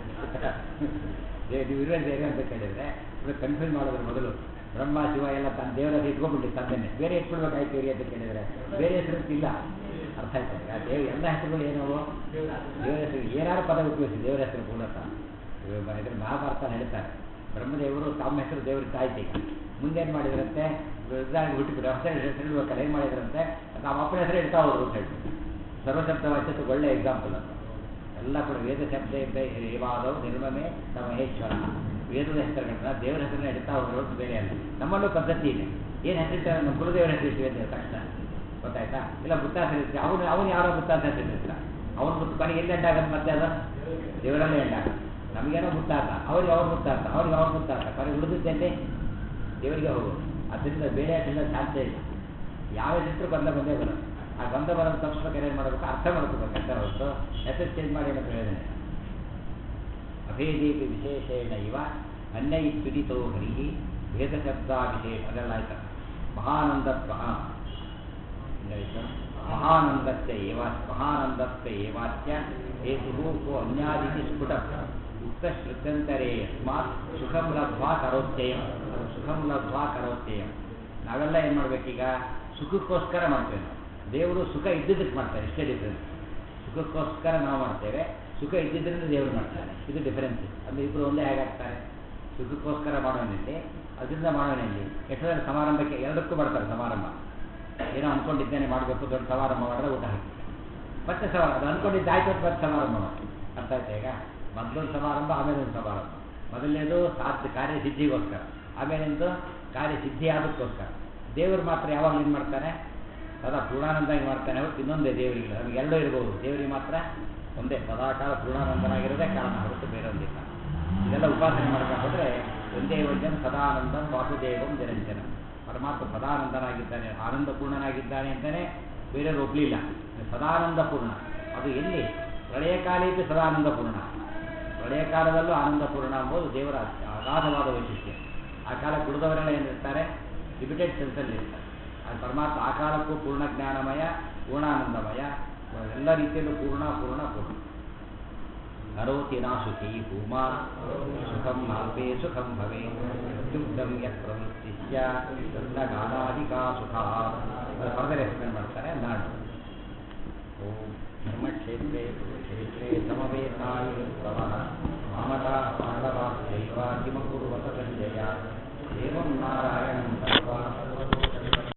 ದೇ- ನೀವು ಇರುವೆ ಬೇರೆ ಅಂತ ಕೇಳಿದ್ರೆ ಇವಾಗ ಕನ್ಫ್ಯೂಸ್ ಮಾಡೋದ್ರ ಮೊದಲು ಬ್ರಹ್ಮ ಶಿವ ಎಲ್ಲ ತನ್ನ ದೇವರ ಹೆಸರು ಇಟ್ಕೊಂಡ್ಬಿಟ್ಟು ತಂದೇನೆ ಬೇರೆ ಇಟ್ಕೊಳ್ಬೇಕಾಯ್ತು ಇರಿ ಅಂತ ಕೇಳಿದ್ರೆ ಬೇರೆ ಹೆಸರು ಇಲ್ಲ ಅರ್ಥ ಆಯ್ತು ಆ ದೇವ ಎಲ್ಲ ಹೆಸರುಗಳು ಏನವು ದೇವರ ಹೆಸರು ಏನಾರು ಪದ ಉಪಯೋಗಿಸಿ ದೇವರ ಹೆಸರು ಮೂಲತಃ ಇವಾಗ ಇದ್ರ ಮಹಾಭಾರತ ಹೇಳ್ತಾರೆ ಬ್ರಹ್ಮದೇವರು ತಮ್ಮ ಹೆಸರು ದೇವರಿಗೆ ಆಯ್ತು ಈಗ ಮುಂದೇನು ಮಾಡಿದ್ರಂತೆ ಇದಾಗಿ ಬಿಟ್ಟುಬಿಟ್ಟು ಹೊಸ ಹೆಸರು ಇಡ್ಬೇಕಲ್ಲ ಏನು ಮಾಡಿದ್ರಂತೆ ನಮ್ಮ ಅಪ್ಪನ ಹೆಸರು ಇಡ್ತಾ ಹೋದ್ರು ಅಂತ ಹೇಳ್ಬಿಟ್ಟು ಸರ್ವಶಬ್ದ ವಾಚ್ಯತೆ ಒಳ್ಳೆ ಎಕ್ಸಾಂಪಲ್ ಅಂತ ಎಲ್ಲ ಕೂಡ ವೇದ ಶಬ್ದ ಇದ್ದ ಏವಾದವು ನಿರ್ಮಮೆ ನಮ್ಮ ಮಹೇಶ್ವರ ವೇದದ ಹೆಸರುಗಳನ್ನ ದೇವರ ಹೆಸರನ್ನ ಇಡ್ತಾ ಹೋದ್ರು ಹೊರತು ಬೇರೆ ಅಲ್ಲ ನಮ್ಮಲ್ಲೂ ಪದ್ಧತಿ ಇದೆ ಏನು ಹೆಸರಿರ್ತಾರೆ ನಮ್ಮ ಗುರುದೇವರ ಹೆಸರು ಇರ್ತೀವಿ ಅಂತ ತಕ್ಷಣ ಗೊತ್ತಾಯ್ತಾ ಇಲ್ಲ ಬುತ್ತ ಹೆಸರಿರ್ತೀವಿ ಅವನು ಅವನು ಯಾರೋ ಬುತ್ತ ಅಂತ ಹೆಸರಿರ್ತಾರೆ ಅವನು ಬುತ್ತ ಕೊನೆಗೆ ಎಲ್ಲಿ ಎಂಡಾಗದು ಮತ್ತೆ ಅದು ದೇವರಲ್ಲೇ ಎಂಡಾಗದು ನಮಗೇನೋ ಮುತ್ತಾತ ಅವ್ರಿಗೆ ಅವ್ರು ಮುತ್ತಾತ ಅವ್ರಿಗೆ ಅವ್ರು ಮುತ್ತಾತ ಕೊನೆಗೆ ಉಳಿದಿದ್ದೇನೆ ದೇವರಿಗೆ ಹೋಗೋದು ಅದರಿಂದ ಬೇರೆ ಅದರಿಂದ ಸಾಧ್ಯ ಇಲ್ಲ ಯಾವ ಹೆಸರು ಬಂದ ಬಂದೇ ಬರೋದು ಆ ಬಂದ ಬರೋದು ತಪ್ಪಿಸ್ಬೇಕಾದ್ರೆ ಏನು ಮಾಡಬೇಕು ಅರ್ಥ ಮಾಡ್ಕೋಬೇಕು ಅಂತ ಹೊರತು ಹೆಸರು ಚೇಂಜ್ ಮಾಡಿ ಏನೋ ಪ್ರಯೋಜನ ಇಲ್ಲ ಅಭೇದೀಪಿ ವಿಶೇಷೇಣ ಇವ ಅನ್ಯ ಇತ್ಯುದಿತೋ ಹರಿ ಭೇದ ಶಬ್ದ ವಿಶೇಷ ಅದೆಲ್ಲ ಆಯ್ತು ಮಹಾನಂದತ್ವ ಹಾಂ ಹಿಂಗಾಯ್ತು ಮಹಾನಂದಸ್ಯ ಏವ ಮಹಾನಂದಸ್ಯ ಏವಾಚ್ಯ ಹೇತು ಕೋ ಅನ್ಯಾದಿತಿ ಸ್ಫುಟ ಉಕ್ತ ಶ್ರುತ್ಯಂತರೇ ಯಸ್ಮಾತ್ ಸುಖಂ ಲಬ್ಧ್ವಾ ಕರೋತ್ಯಯಂ ಸುಖಂ ಲಬ್ಧ್ವಾ ಕರೋತ್ಯಯಂ ನಾವೆಲ್ಲ ಏನು ಮಾಡ್ಬೇಕೀಗ ಸುಖಕ್ಕೋಸ್ಕರ ಮಾಡ್ತೇವೆ ನಾವು ದೇವರು ಸುಖ ಇದ್ದಿದ್ದಕ್ಕೆ ಮಾಡ್ತಾರೆ ಇಷ್ಟೇ ಡಿಫ್ರೆನ್ಸ್ ಸುಖಕ್ಕೋಸ್ಕರ ನಾವು ಮಾಡ್ತೇವೆ ಸುಖ ಇದ್ದಿದ್ದರಿಂದ ದೇವರು ಮಾಡ್ತಾರೆ ಇದು ಡಿಫರೆನ್ಸ್ ಅಂದ್ರೆ ಇಬ್ಬರು ಒಂದೇ ಹೇಗಾಗ್ತಾರೆ ಸುಖಕ್ಕೋಸ್ಕರ ಮಾಡೋನಲ್ಲಿ ಅದರಿಂದ ಮಾಡೋನಲ್ಲಿ ಎಷ್ಟೋ ಜನ ಸಮಾರಂಭಕ್ಕೆ ಎರಡಕ್ಕೂ ಮಾಡ್ತಾರೆ ಸಮಾರಂಭ ಏನೋ ಅಂದ್ಕೊಂಡಿದ್ದೇನೆ ಮಾಡಬೇಕು ದೊಡ್ಡ ಸಮಾರಂಭ ಮಾಡಿದ್ರೆ ಊಟ ಹಾಕಿ ಮತ್ತೆ ಸಮಾರಂಭ ಅದು ಅಂದ್ಕೊಂಡಿದ್ದು ಆಯ್ತು ಅಂತ ಮತ್ತೆ ಸಮಾರಂಭ ಮಾಡಿ ಅರ್ಥ ಆಯ್ತಾ ಈಗ ಮೊದಲೊಂದು ಸಮಾರಂಭ ಆಮೇಲೆ ಒಂದು ಸಮಾರಂಭ ಮೊದಲನೇದು ಸಾಧ್ಯ ಕಾರ್ಯಸಿದ್ಧಿಗೋಸ್ಕರ ಆಮೇಲಿಂದು ಕಾರ್ಯಸಿದ್ಧಿ ಆಗೋಕ್ಕೋಸ್ಕರ ದೇವರು ಮಾತ್ರ ಯಾವಾಗ ಏನು ಮಾಡ್ತಾನೆ ಸದಾ ಪೂರ್ಣಾನಂದಾಗಿ ಮಾಡ್ತಾನೆ ಹೊರತು ಇನ್ನೊಂದೇ ದೇವರಿಗೆ ನಮಗೆ ಎರಡೂ ಇರ್ಬೋದು ದೇವರಿಗೆ ಮಾತ್ರ ಒಂದೇ ಸದಾಕಾಲ ಪೂರ್ಣಾನಂದನಾಗಿರೋದೇ ಕಾರಣ ಹೊರತು ಬೇರೆ ಒಂದಿಲ್ಲ ಇದೆಲ್ಲ ಉಪಾಸನೆ ಮಾಡ್ತಾ ಹೋದರೆ ಒಂದೇ ವಚನ ಸದಾನಂದ ವಾಸುದೇವಂ ನಿರಂಜನ ಪರಮಾತ್ಮ ಸದಾನಂದನಾಗಿದ್ದಾನೆ ಆನಂದ ಪೂರ್ಣನಾಗಿದ್ದಾನೆ ಅಂತಲೇ ಬೇರೆಯವರು ಒಪ್ಪಲಿಲ್ಲ ಸದಾನಂದ ಪೂರ್ಣ ಅದು ಎಲ್ಲಿ ಪ್ರಳಯ ಕಾಲೇಜು ಸದಾನಂದ ಪೂರ್ಣ ಪ್ರಳಯ ಕಾಲದಲ್ಲೂ ಆನಂದ ಪೂರ್ಣ ಎಂಬುದು ದೇವರ ಅಗಾಧವಾದ ವೈಶಿಷ್ಟ್ಯ ಆ ಕಾಲ ಕುಡಿದವರೆಲ್ಲ ಏನಿರ್ತಾರೆ ಲಿಮಿಟೆಡ್ ಸೆನ್ಸಲ್ಲಿ ಇರ್ತಾರೆ ಆ ಪರಮಾತ್ಮ ಆ ಕಾಲಕ್ಕೂ ಪೂರ್ಣ ಜ್ಞಾನಮಯ ಪೂರ್ಣಾನಂದಮಯ ಎಲ್ಲ ರೀತಿಯಲ್ಲೂ ಪೂರ್ಣ ಪೂರ್ಣ ಪೂರ್ಣ ಕರೋತಿ ನಾ ಸುಖಿ ಭೂಮಾ ಸುಖಂ ನಾಲ್ಪೇ ಸುಖಂ ಭವೆ ಯುಕ್ತಂ ಯತ್ ಪ್ರವೃತ್ತಿಸ್ಯ ಗಾನಾದಿಕಾ ಸುಖ ಫರ್ದರ್ ಎಕ್ಸ್ಪ್ಲೇನ್ ಮಾಡ್ತಾರೆ ನಾಡು ಓಂ ಧರ್ಮಕ್ಷೇತ್ರೇ ಕ್ಷೇತ್ರೇ ಸಮವೇತಾಯಿ ಪ್ರವಹ ಮಾಮತಾ ಪಾಂಡವಾ ದೈವಾದಿಮಕುರ್ವತ ಸಂಜಯ ಏವಂ ನಾರಾಯಣಂ ಸರ್ವಾ